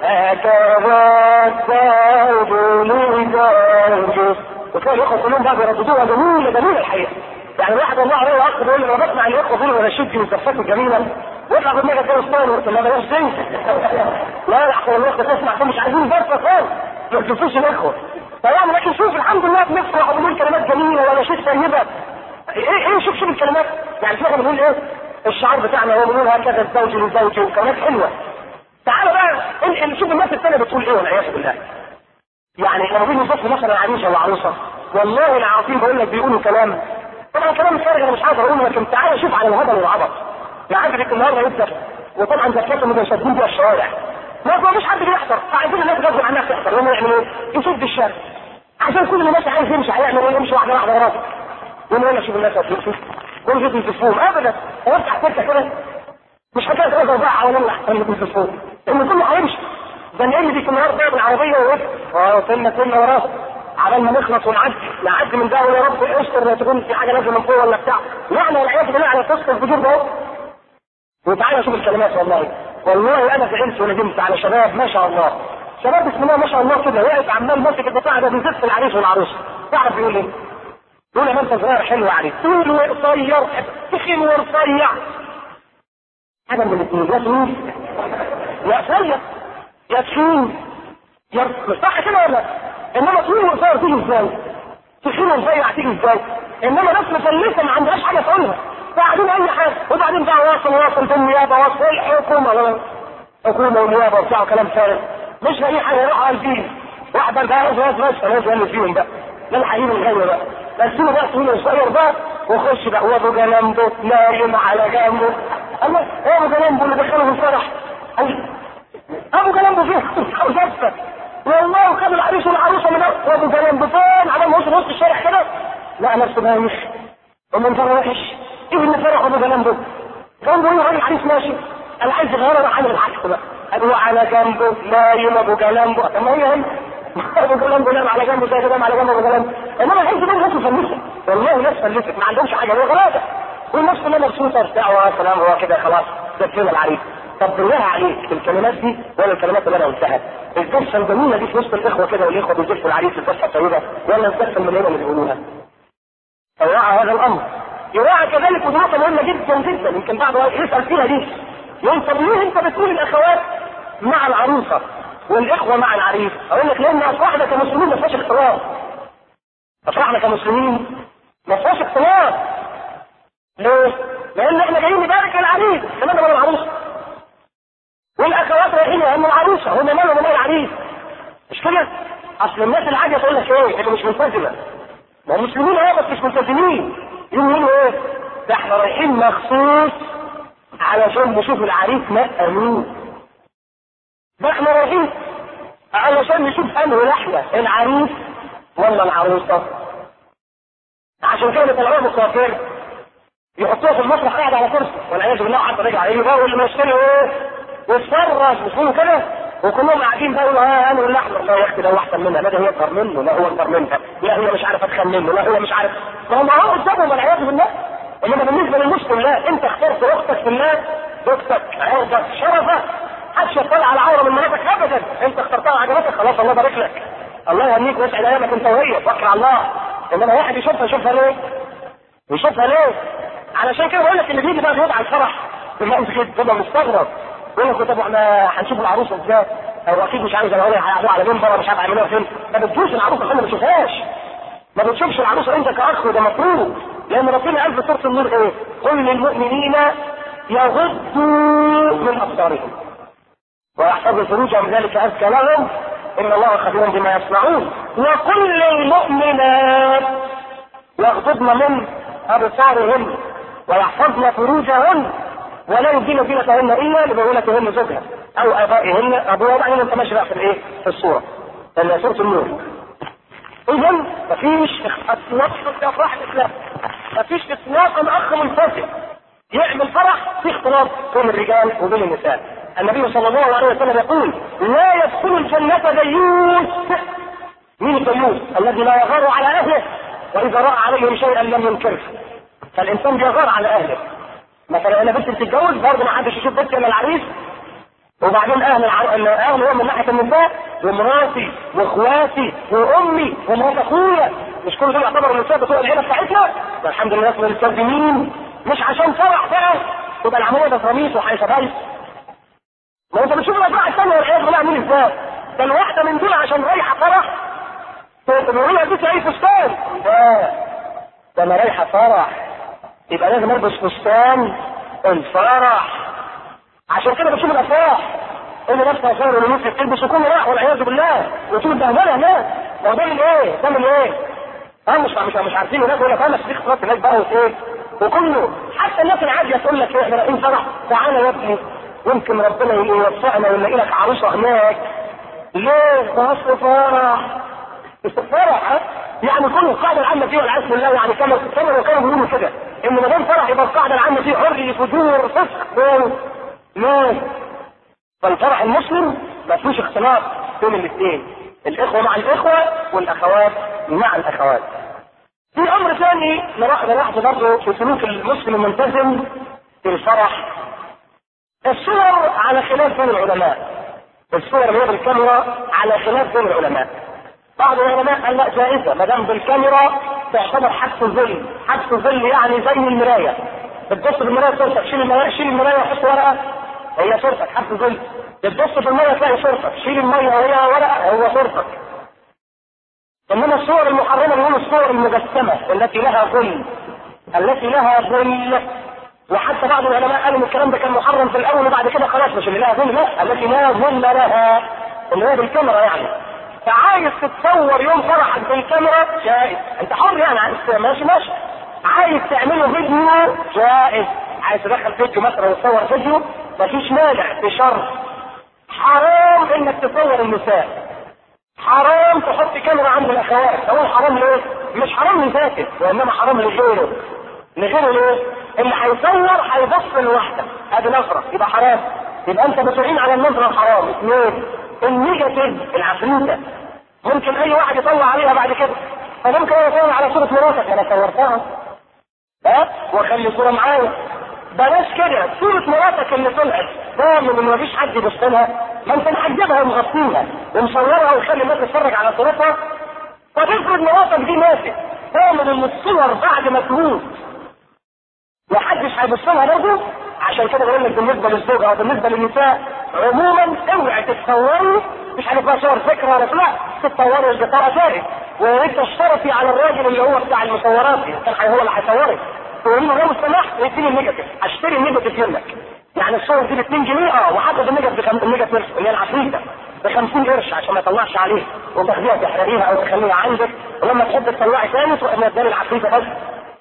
هكذا الزوج لزوجه وتلاقي الاخوه كلهم بقى بيرددوها جميله جميله الحقيقه يعني الواحد والله عليه الاخ بيقول لي انا بسمع الاخوه بيقولوا رشيدتي والزفات الجميله ويطلع في دماغك كده ستايل قلت له بلاش زي لا لا احسن الاخوه تسمع مش عايزين بس خالص ما تشوفوش الاخوه فيعني لكن شوف الحمد لله بنفرح وبنقول كلمات جميله ولا شيء طيبه ايه ايه شوف شوف الكلمات يعني احنا بنقول ايه الشعار بتاعنا هو بنقول هكذا الزوج للزوج وكلمات حلوه تعالوا بقى نشوف الناس الثانيه بتقول ايه والعياذ بالله يعني لما بيجي يصف مثلا عريسه وعروسه والله العظيم بقول لك بيقولوا كلام طبعا كلام فارغ انا مش عايز اقوله لكن تعالى شوف على الهبل والعبط يعني عندك النهارده يبدا وطبعا زكاتهم متشددين بيها الشوارع ما فيش حد بيحضر فعايزين الناس غصب عنها تحضر يوم يعمل ايه؟ يسد الشارع عشان كل الناس عايز يمشي هيعمل ايه؟ يمشي واحده واحده وراسك يوم يقول لك شوف الناس هتمشي كل شوف يتفهم ابدا هو افتح سكه كده مش حكايه غزه وباع ولا احسن من التليفون ان كله هيمشي ده انا اللي في النهار ضرب العربيه ووقف اه وصلنا كلنا وراه عبال ما نخلص ونعدي نعدي من ده يا رب استر تكون في حاجه نازله من فوق ولا بتاع لا انا والعياذ بالله على قصه الفجور ده وتعالى شوف الكلمات والله والله انا زعلت وندمت على شباب ما شاء الله شباب بسم الله ما شاء الله كده واقف عمال ماسك البتاع ده بيزف العريس والعروسه تعرف بيقول ايه؟ يقول يا ما انت صغير حلو عليك طول وقصير تخين ورفيع حاجه من الاثنين يا طويل يا قصير يا تخين يا مش صح كده ولا انما طويل وقصير تيجي ازاي؟ تخين ورفيع تيجي ازاي؟ انما ناس مفلسه ما عندهاش حاجه تقولها بعدين اي حاجه وبعدين بقى واصل واصل في النيابه واصل الحكومه ولا حكومه ونيابه وبتاع كلام فارغ مش لاقي حاجه يروح على الدين واحده بقى ناس ناس ناس ناس فيهم بقى ده الحقيقي الغني بقى بس له بقى طويل وقصير بقى وخش بقى وابو جنبه نايم على جنبه الله ايه ابو جنبه اللي دخله في الفرح ابو جنبه فيه زفه والله وخد العريس والعروسه من وابو جنبه فين على ما وصل وسط الشارع كده لا نفسه بايخ ومنظره وحش ايه اللي فرح ابو جنبه كان بيقول له العريس ماشي انا عايز الغيره راح عامل العكس بقى ابو على جنبه نايم ابو جنبه طب ما هي هم ابو جنبه نام على جنبه زي نام على جنبه ابو جنبه انما الحين دول ناس مفلسه والله ناس فلست ما عندهمش حاجه هو غلابه والناس كلها مبسوطه بتاع سلام هو كده خلاص دفينا العريس طب بالله عليك الكلمات دي ولا الكلمات اللي انا قلتها الدفه الجميله دي في وسط الاخوه كده والاخوه بيزفوا العريس الدفه الطيبه ولا الدفه المليانه اللي بيقولوها فوقع هذا الامر يراعى كذلك ودي نقطه مهمه جدا جدا يمكن بعض يسال فيها دي يقول طب ليه انت بتقول الاخوات مع العروسه والاخوه مع العريس؟ اقول لك لان افراحنا كمسلمين ما فيهاش اختلاط. افراحنا كمسلمين ما فيهاش اختلاط. ليه؟ لان احنا جايين نبارك العريس كمان من العروسه. والاخوات رايحين يهموا العروسه هم مالهم ومال العريس. مش كده؟ اصل الناس العاديه تقول لك ايه؟ اللي مش ملتزمه. ما هم مسلمين اهو بس مش ملتزمين. يقولوا ايه؟ ده احنا رايحين مخصوص علشان نشوف العريس مأمون ده احنا رايحين علشان نشوف انه لحية العريس ولا العروسة عشان كده طلعوه مسافر يحطوه في المسرح قاعد على كرسي والعياذ بالله حتى رجع عليه بقى واللي مشتري ايه واتفرج مش كده وكلهم قاعدين بقى يقولوا ها انا اللحمه لا يا اختي ده هو احسن منها لا ده هي اكبر منه لا هو اكبر منها لا هي مش عارف اتخن منه لا هو مش عارف فهم اهو قدامهم والعياذ بالله انما بالنسبه للمسلم لا انت اخترت اختك في الله زوجتك عرضك شرفك محدش يطلع على عوره من مراتك ابدا انت اخترتها وعجبتك خلاص الله يبارك لك الله يهنيك ويسعد ايامك انت وهي توكل على الله انما واحد يشوفها يشوفها ليه؟ يشوفها ليه؟ علشان كده بقول لك اللي بيجي بقى بيقعد على الفرح تبقى انت كده تبقى مستغرب يقول لك طب احنا هنشوف العروسه ازاي؟ او اكيد مش عارف زمان هيقعدوا على منبر مش عارف هيعملوها فين ما بتشوفش العروسه احنا ما بنشوفهاش ما بتشوفش العروسه انت كاخ وده مفروض لان ربنا قال في سوره النور ايه؟ قل للمؤمنين يغضوا من ابصارهم ويحفظوا فروجهم ذلك ازكى لهم ان الله خبير بما يصنعون وكل المؤمنات يغضضن من ابصارهن ويحفظن فروجهن ولا يبدين زينتهن الا لبعولتهن زوجها او ابائهن ابوها وبعدين انت ماشي بقى في الايه؟ في الصوره. لان سوره النور. اذا مفيش اطلاق في افراح الاسلام. مفيش اطلاقا اخ منفصل يعمل فرح في اختلاط بين الرجال وبين النساء. النبي صلى الله عليه وسلم يقول لا يدخل الجنة ديوث مين الديوث؟ الذي لا يغار على اهله واذا راى عليهم شيئا لم ينكره. فالانسان بيغار على اهله مثلا انا بنت بتتجوز برضه ما حدش يشوف بنتي الا العريس وبعدين اهل الع... اهل هو من ناحيه النساء ومراتي واخواتي وامي ومرات اخويا مش كل دول يعتبروا النساء بتوع العيله بتاعتنا الحمد لله اسمه مستخدمين مش عشان فرح بقى تبقى العمليه ده صميت وحيشبايس ما انت بتشوف الافراح الثانيه والعياذ بالله عاملين ازاي ده الواحده من دول عشان رايحه فرح تقول لها دي اي فستان لا ده انا رايحه فرح يبقى لازم البس فستان الفرح عشان كده بتشوف الافراح اللي نفسها خير واللي نفسها تلبس وكل راح والعياذ بالله وتشوف البهدله هناك ما هو ده من ايه؟ ده من ايه؟ اه مش مش مش عارفين هناك يقول لك انا في اختلاط هناك بقى وايه؟ وكله حتى الناس العاديه تقول لك ايه احنا رايحين فرح تعالى يا ابني يمكن ربنا يوفقنا ونلاقي لك عروسه هناك ليه؟ ده اصل فرح فرح ها؟ يعني كل القاعده العامه فيه والعياذ بالله يعني كما كما كانوا بيقولوا كده ان ما دام فرح يبقى القاعده العامه فيه حريه فجور فسق ليه؟ فالفرح المسلم ما فيهوش اختلاط بين الاثنين الاخوه مع الاخوه والاخوات مع الاخوات في امر ثاني نلاحظ برضه في سلوك المسلم الملتزم في الفرح الصور على خلاف بين العلماء الصور اللي هي بالكاميرا على خلاف بين العلماء بعض العلماء قال لا جائزه ما دام بالكاميرا تعتبر حبس الظل حبس الظل يعني زي المرايه بتبص في المرايه صورتك شيل المرايه شيل المرايه وحط ورقه هي صورتك حبس ظل بتبص في الميه تلاقي صورتك شيل الميه وهي ورقه هو صورتك انما الصور المحرمه اللي هي الصور المجسمه التي لها ظل التي لها ظل وحتى بعض العلماء قالوا ان الكلام ده كان محرم في الاول وبعد كده خلاص مش اللي لها ظل لا التي لا ظل لها اللي هو بالكاميرا يعني فعايز تتصور يوم فرحك بالكاميرا جائز انت حر يعني عايز ماشي ماشي عايز تعمله فيديو جائز عايز تدخل فيديو مثلا وتصور فيديو مفيش مانع في شرط حرام انك تصور النساء حرام تحط كاميرا عند الاخوات هو حرام ليه؟ مش حرام لذاته وانما حرام لغيره لغيره ليه؟ اللي هيصور هيبص لوحده ادي نظره يبقى حرام يبقى انت بتعين على النظره الحرام اثنين النيجاتيف العفريته ممكن اي واحد يطلع عليها بعد كده فممكن انا اصور على صوره مراتك انا صورتها ها واخلي صوره معايا بلاش كده صورة مراتك اللي طلعت ضامن ان مفيش حد يبص لها ما انت محجبها ومغطيها ومصورها ويخلي الناس تتفرج على صورتها طب افرض مراتك دي ماتت ضامن ان الصور بعد ما تموت محدش هيبص لها برضه عشان كده بقول لك بالنسبه للزوجه او بالنسبه للنساء عموما اوعي تتصوري مش هنبقى صور فكره ولا لا تتصوري البطاقه جائز ويا ريت تشترطي على الراجل اللي هو بتاع المصورات كان هو اللي هيصورك تقولي له لو سمحت اديني النيجاتيف اشتري النيجاتيف منك يعني الصور دي ب 2 جنيه اه وحدد النيجاتيف بخم... النيجاتيف اللي هي العفريته ب 50 قرش عشان ما يطلعش عليه وتاخديها تحرقيها او تخليها عندك ولما تحب تطلعي تاني تروح مداني العفريته بس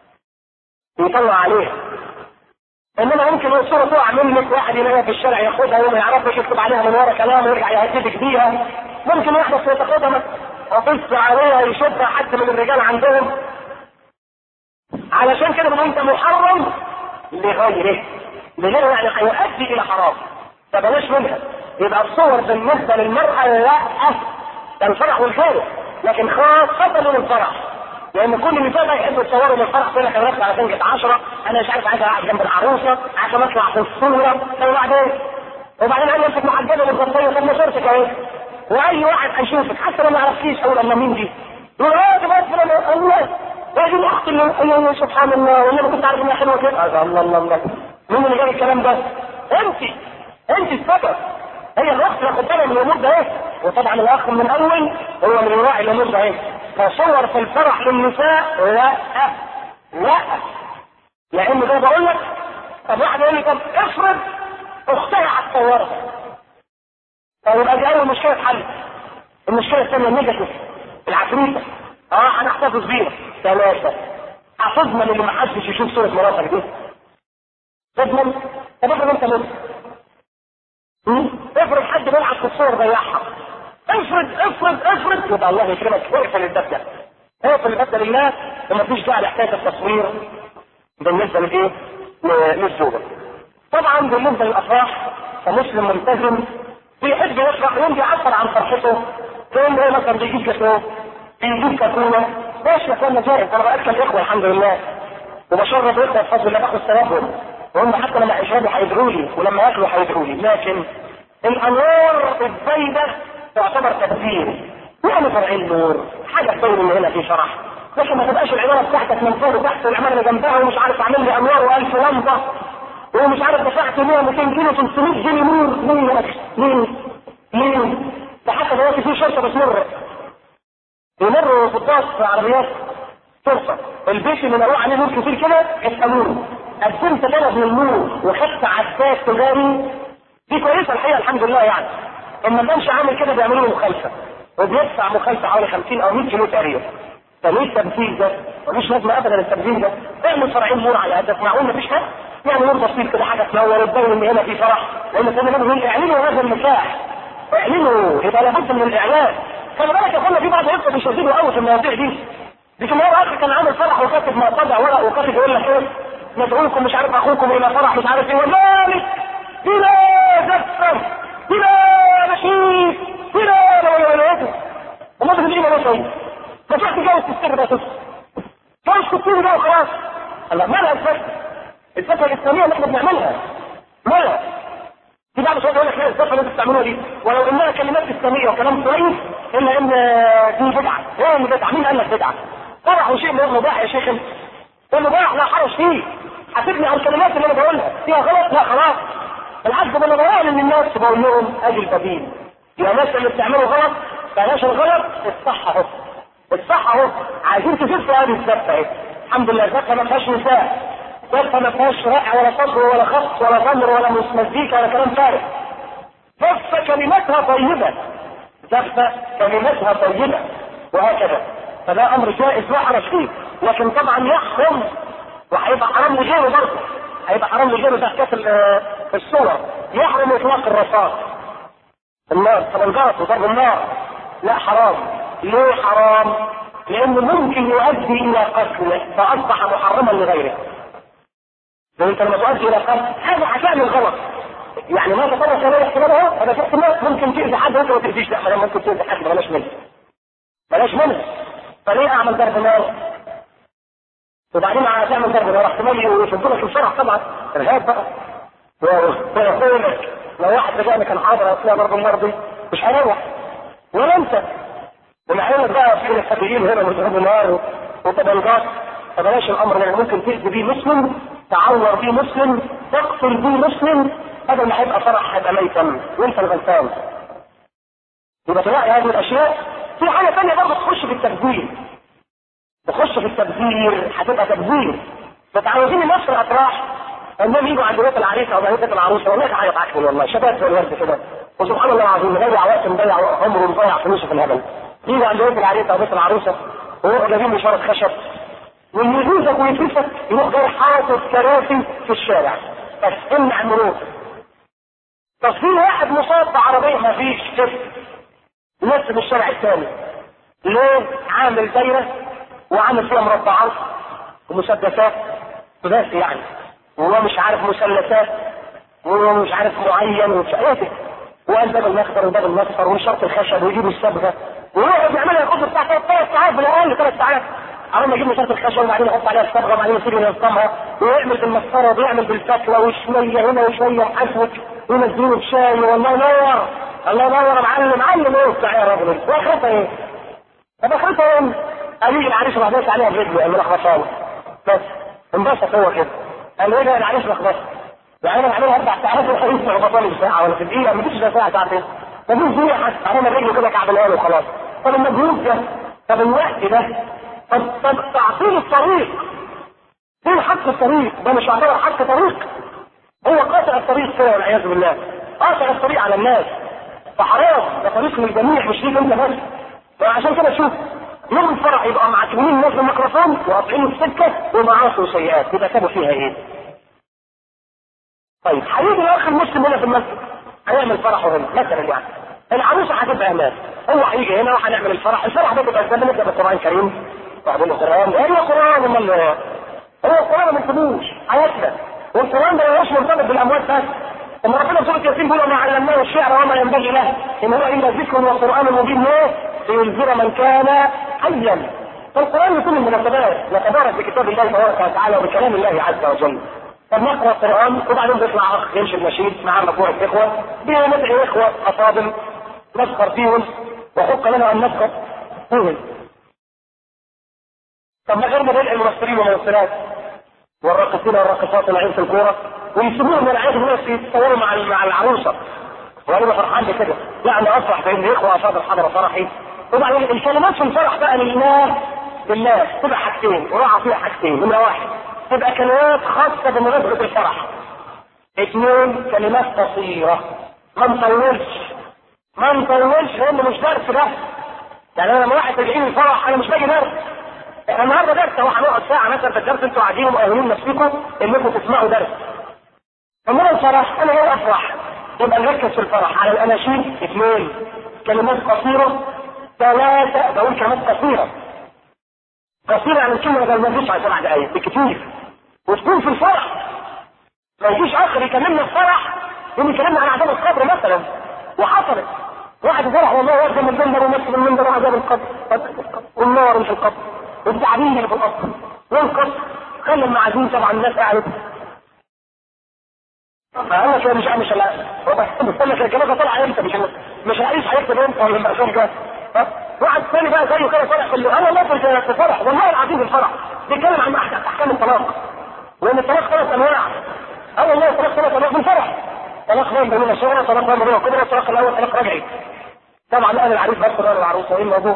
ويطلع عليها انما ممكن الصوره تقع منك واحد يلاقيها في الشارع ياخدها وما يعرفش يكتب عليها من ورا كلام ويرجع يهددك بيها ممكن يحدث يتاخدها وقص عليها يشوفها حد من الرجال عندهم علشان كده بنقول انت محرم لغيره لغيره يعني هيؤدي الى حرام فبلاش منها يبقى الصور بالنسبه للمراه لا ده الفرح والخير لكن خاصه للفرح لان كل النساء بقى يحبوا يتصوروا من الفرح يقول لك انا بطلع على سنجة 10 انا مش عارف عايز اقعد جنب العروسه عشان اطلع في الصوره طب وبعدين وبعدين انا امسك محجبه متغطيه طب ما صورتك اهي واي واحد هيشوفك حتى لو ما يعرفكيش اقول الله مين دي يقول اه ده بس الله هذه الاخت اللي سبحان الله والله ما كنت عارف انها حلوه كده الله الله الله مين اللي جاب الكلام ده؟ انت انت السبب هي الاخت اللي خدتها من الامور ده ايه؟ وطبعا الاخ من الاول هو من يراعي الامور ده ايه؟ فصور في الفرح للنساء لا لا لان ده بقول لك طب واحد يقول لي طب افرض اختها هتصورها طيب يبقى دي اول مشكله اتحلت المشكله الثانيه النيجاتيف العفريته اه انا احتفظ بيها ثلاثه هتضمن ان محدش يشوف صوره مراتك دي تضمن طب افرض انت مت افرض حد بيلعب في الصور ضيعها افرض افرض افرض يبقى الله يكرمك اقفل الباب ده اقفل الباب ده لله ومفيش داعي لحكايه التصوير بالنسبه لايه؟ للزوجه. طبعا بالنسبه للافراح كمسلم ملتزم بيحب يفرح يوم بيعبر عن فرحته يوم ايه مثلا بيجيب جاتوه بيجيب كاكولا ماشي يا اخوانا جائز انا باكل الاخوه الحمد لله وبشرب اخوه بفضل الله باخد ثوابهم وهم حتى لما يشربوا هيدعوا لي ولما ياكلوا هيدعوا لي لكن الانوار الزايده تعتبر تبذير يعني فرع النور حاجه تبين ان هنا في فرح لكن ما تبقاش العماره بتاعتك من فوق وتحت والعماره اللي جنبها ومش عارف اعمل لي انوار والف لمبه ومش عارف دفعت 100 200 كيلو 300 جنيه نور ليه يا اخي؟ ليه؟ ليه؟ ده حتى دلوقتي في شرطه بتمر يمروا ضباط في عربيات شرطه البيت اللي مروح عليه نور كتير كده يسالوه قدمت طلب للنور وخدت عداد تجاري دي كويسه الحقيقه الحمد لله يعني اما ما كانش عامل كده بيعملوا له مخالفه وبيدفع مخالفه حوالي 50 او 100 كيلو تقريبا فليه التمثيل ده؟ مفيش لازمه ابدا التمثيل ده اعمل فرعين نور على هدف معقول مفيش حاجه يعني نور بسيط كده حاجه تنور تبين ان هنا في فرح لان كنا بنقول اعلنوا هذا النكاح اعلنوا يبقى لابد من الاعلان خلي بالك يا اخوانا في بعض الاخوه بيشددوا قوي في المواضيع دي لكن هو اخر كان عامل فرح وكاتب مقطع ورق وكاتب يقول لك ايه ندعوكم مش عارف اخوكم الى فرح مش عارف ايه وذلك بلا زفر بلا نشيد بلا ولايته وما تقول ايه ما شيء ما تروح تتجوز في السر ده تسكت جوز في السر ده وخلاص الله مالها الفتوى الفتوى الاسلاميه اللي احنا بنعملها مالها في بعض الشباب يقول لك لا الفتوى اللي انتوا بتعملوها دي ولو انها كلمات اسلاميه وكلام كويس الا ان دي بدعه ايه اللي بدعه مين قال لك بدعه فرح وشيء من مباح يا شيخ المباح لا حرج فيه حاسبني على الكلمات اللي انا بقولها فيها غلط لا خلاص بالعكس ده انا بعلم للناس بقول لهم ادي البديل يا ناس اللي بتعملوا غلط بلاش الغلط الصح اهو الصح اهو عايزين تشوفوا هذه الزفه اهي الحمد لله الزفه ما فيهاش نساء زفه ما فيهاش رائع ولا صبر ولا خص ولا غمر ولا مزيكا ولا كلام فارغ زفه كلماتها طيبه زفه كلماتها طيبه وهكذا فده امر جائز لا حرج فيه لكن طبعا يحرم وهيبقى حرام لغيره برضه هيبقى حرام لغيره ده حكايه الصور يحرم اطلاق الرصاص النار طب الجرس وضرب النار لا حرام ليه حرام؟ لانه ممكن يؤدي الى قتل فاصبح محرما لغيره لان انت لما تؤدي الى قتل هذا هتعمل غلط يعني ما تطرق اليه احتمال اهو هذا في احتمال ممكن تاذي حد وانت ما تاذيش لا ممكن تاذي حد بلاش منه بلاش منه فليه اعمل ضرب نار؟ وبعدين هتعمل ضرب نار احتمال يشدوا لك الشرع طبعا ارهاب بقى ويقول لك لو واحد رجعنا كان حاضر اثناء ضرب النار دي مش هيروح ولا انت ومع انك بقى في الحبيين هنا بيضربوا نار وطبنجات فبلاش الامر لان ممكن تاذي بيه مسلم تعور بيه مسلم تقتل بيه مسلم هذا اللي هيبقى فرح هيبقى ميتا وانت الغلطان يبقى تلاقي هذه الاشياء في حاجه ثانيه برضه تخش في التبذير تخش في التبذير هتبقى تبذير متعودين الناس في الافراح انهم يجوا عند بيت العريس او بيت العروسه والله تعيط عكس والله شباب في الورد كده وسبحان الله العظيم مضيع وقت مضيع عمره مضيع فلوسه في الهبل يجوا عند بيت العريس او بيت العروسه ويروحوا جايبين اشاره خشب ويجوزك ويفلسك يروح جاي حاطط كراسي في الشارع بس امنع المرور تصوير واحد مصاب بعربيه ما فيش كده نفس في الشارع الثاني ليه عامل دايره وعامل فيها مربعات ومسدسات بس يعني وهو مش عارف مثلثات وهو مش عارف معين ومش عارف وقال باب الاخضر وباب الاصفر وشرط الخشب ويجيب الصبغه ويقعد يعملها القدر بتاع ثلاث ساعات بالاقل ثلاث ساعات عمال ما يجيب شرط الخشب وبعدين يحط عليها الصبغه وبعدين يسيب ينظمها ويعمل بالمسطره ويعمل بالفتله وشويه هنا وشويه محسوك وينزلوا بشاي والله ينور الله ينور يا معلم علم ايه بتاع يا راجل واخرتها ايه؟ طب اخرتها ايه؟ قال لي العريس راح داس عليها برجله قال له لخبطها بس انبسط هو كده قال له ايه ده العريس لخبطها يعني انا بعملها اربع ساعات والحديث في عبطاني بساعه ولا في دقيقه ما فيش ساعه ساعتين ما فيش دقيقه حتى انا رجله كده كعبلها وخلاص طب المجهود ده طب الوقت ده طب طب تعطيل الطريق فين حق الطريق ده مش يعتبر حق طريق هو قاطع الطريق كده والعياذ بالله قاطع الطريق على الناس فحرام ده طريق للجميع مش ليك انت بس وعشان كده شوف يوم الفرح يبقى معتمين الناس بالميكروفون وقاطعين السكه ومعاصي وسيئات يبقى سابوا فيها ايه؟ طيب هيجي الاخ المسلم هنا في المسجد هنعمل فرحه هنا مثلا يعني العروسه هتبقى هناك هو هيجي هنا وهنعمل الفرح الفرح ده بيبقى ازاي نبدا بالقران الكريم بعدين القران ايه القران امال هو القران ما بنسيبوش حياتنا والقران ده مش مرتبط بالاموات بس ان ربنا سوره ياسين بيقول وما علمناه الشعر وما ينبغي له ان هو الا ذكر وقران مبين ليه؟ لينذر من كان حيا فالقران لكل المناسبات يتبارك بكتاب الله تبارك وتعالى وبكلام الله عز وجل طب نقرا القران وبعدين بيطلع اخ يمشي النشيد مع مجموعه اخوه بندعي اخوه افاضل نذكر فيهم وحق لنا ان نذكر فيهم طب ما غير ندعي الممثلين والممثلات والراقصين والراقصات العين في الكوره ويسيبوهم من العيال الناس يتصوروا مع مع العروسه وانا فرحان بكده يعني افرح بان الاخوه افاضل حضر فرحي وبعدين الكلمات في الفرح بقى لله بالله تبقى حاجتين وراعى فيها حاجتين نمره واحد تبقى كلمات خاصة بمناسبة الفرح. اثنين كلمات قصيرة ما نطولش ما نطولش لأن مش درس ده. يعني أنا لما واحد تجيني الفرح أنا مش باجي درس. احنا النهارده درس هو هنقعد ساعة مثلا في الدرس انتوا قاعدين ومؤهلين نفسكم انكم تسمعوا درس. أما الفرح أنا هو أفرح يبقى نركز في الفرح على الأناشيد اثنين كلمات قصيرة ثلاثة بقول كلمات قصيرة قصيرة عن الكلمة ده ما فيش على سبع دقايق بكتير وتكون في الفرح ما يجيش اخر يكلمنا الفرح يقوم يكلمنا عن عذاب القبر مثلا وحصلت واحد فرح والله واقف من المنبر ومسك المنبر وعذاب القبر والنار في القبر والتعبين اللي في القبر والقبر خلى المعازيم طبعا الناس قاعدة فانا كده مش مش لا بستنى كده الجنازه طالعه امتى مش مش العريس هيكتب امتى ولا المأذون كده واحد ثاني بقى زيه كده طالع في اللي انا لا في الفرح والله العظيم في الفرح بيتكلم عن احكام الطلاق وان الطلاق ثلاث انواع اه والله الطلاق ثلاث انواع من فرح طلاق بين بين صغرى طلاق بين بين كبرى الطلاق الاول طلاق رجعي طبعا انا العريس بس انا العروسه ايه الموضوع؟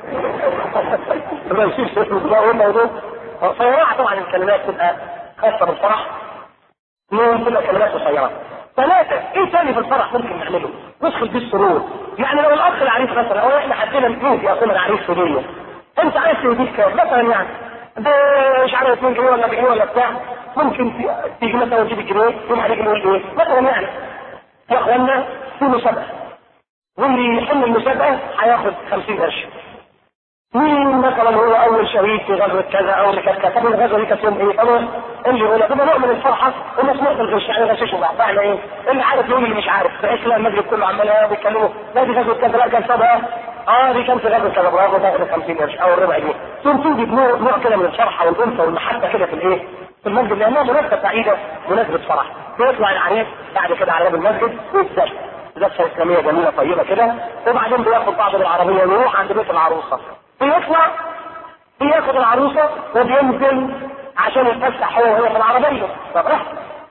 ما يصيرش اسمه ايه الموضوع؟ فيراعى طبعا الكلمات تبقى خاصه بالفرح اثنين تبقى كلمات قصيره ثلاثة ايه تاني في الفرح ممكن نعمله؟ ندخل بيه السرور يعني لو الاخ العريس مثلا او احنا حدينا نجوز يقوم العريس هدية انت عايز تهديك كام مثلا يعني مش عارف 2 جنيه ولا جنيه ولا بتاع ممكن تيجي مثلا تجيب جنيه يوم عليك نقول ايه مثلا يعني يا اخوانا في مسابقه واللي يحل المسابقه هياخد 50 قرش مين مثلا هو اول شهيد في غزوه كذا او اللي كانت كتب الغزوه دي كانت يوم ايه خلاص اللي يقول ده نوع من الفرحه والناس نقطه الغش يعني غششوا بعض معنى ايه اللي عارف يقول اللي مش عارف بحيث لا المسجد كله عمال بيتكلموا لا دي غزوه كذا لا كان سبقه اه دي كانت غزوه كذا برافو تاخد 50 قرش او الربع جنيه ثم توجد نوع نوع كده من الفرحه والانثى والمحبه كده في الايه في المسجد لانها مناسبه سعيده مناسبه فرح بيطلع العريس بعد كده على باب المسجد ويتزف زفه اسلاميه جميله طيبه كده وبعدين بياخد بعض العربيه ويروح عند بيت العروسه بيطلع بياخد العروسه وبينزل عشان يتفسح هو وهي في العربيه طب راح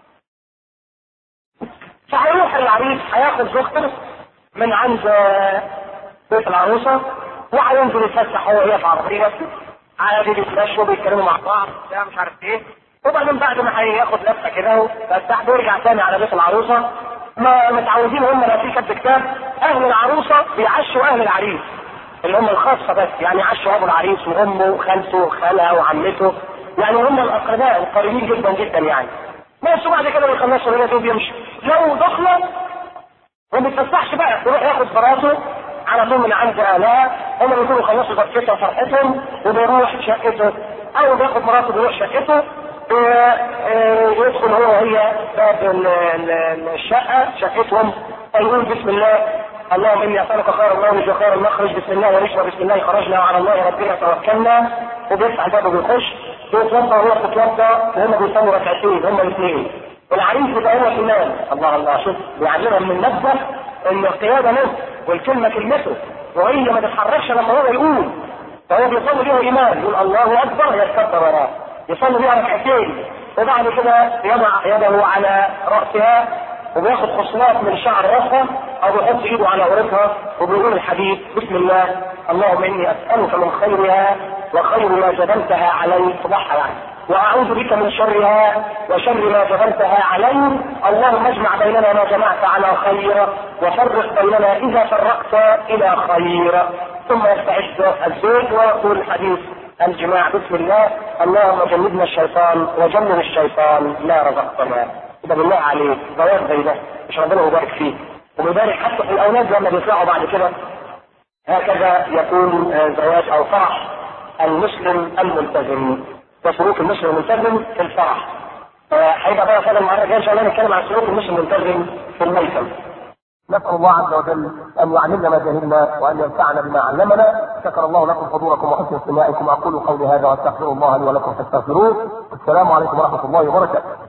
فهيروح العريس هياخد زوجته من عند بيت العروسه وهينزل يتفسح هو وهي في عربيه عادي بيتمشوا بيتكلموا مع بعض بتاع مش عارف ايه وبعدين بعد ما هياخد لفه كده ويفتح بيرجع تاني على بيت العروسه ما متعودين هم لو في كتب كتاب اهل العروسه بيعشوا اهل العريس اللي هم الخاصه بس يعني عشوا ابو العريس وامه وخالته وخالها وعمته يعني هم الاقرباء القريبين جدا جدا يعني بس وبعد كده بيخلصوا الليله دي وبيمشوا لو دخلوا وما بيتفسحش بقى يروح ياخد فراته على طول من عند اهلها هم بيكونوا خلصوا فرحتهم وفرحتهم وبيروح شقته او بياخد مراته بيروح شقته يدخل هو وهي باب الشقه شقتهم فيقول بسم الله اللهم اني اسالك خير المولد وخير المخرج بسم الله ونشرب بسم الله خرجنا وعلى الله ربنا توكلنا وبيفتح الباب وبيخش بيتوضا وهو بتتوضا وهم بيصلوا ركعتين هم الاثنين العريس يبقى هو الامام الله الله شوف بيعلمهم من نفسه ان القياده له والكلمه كلمته وهي ما تتحركش لما هو يقول فهو بيصلي بيه امام يقول الله اكبر يتكبر وراه يصلي بيها ركعتين وبعد كده يضع يده على راسها وبياخد خصلات من شعر راسها او بيحط ايده على عورتها وبيقول الحديث بسم الله اللهم اني اسالك من خيرها وخير ما جبلتها علي صباحها يعني واعوذ بك من شرها وشر ما جبلتها علي اللهم اجمع بيننا ما جمعت على خير وفرق بيننا اذا فرقت الى خير ثم يستعد الزوج ويقول حديث الجماع بسم الله اللهم جنبنا الشيطان وجنب الشيطان ما رزقتنا يبقى بالله عليك زواج زي ده مش ربنا يبارك فيه ويبارك حتى في الاولاد لما بيطلعوا بعد كده هكذا يكون زواج او فرح المسلم الملتزم وسلوك المسلم الملتزم في الفرح هيبقى بقى فعلا المره الجايه ان شاء الله نتكلم عن سلوك المسلم الملتزم في الميتم نسأل الله عز وجل أن يعلمنا ما جهلنا وأن ينفعنا بما علمنا شكر الله لكم حضوركم وحسن استماعكم أقول قولي هذا وأستغفر الله لي ولكم فاستغفروه السلام عليكم ورحمة الله وبركاته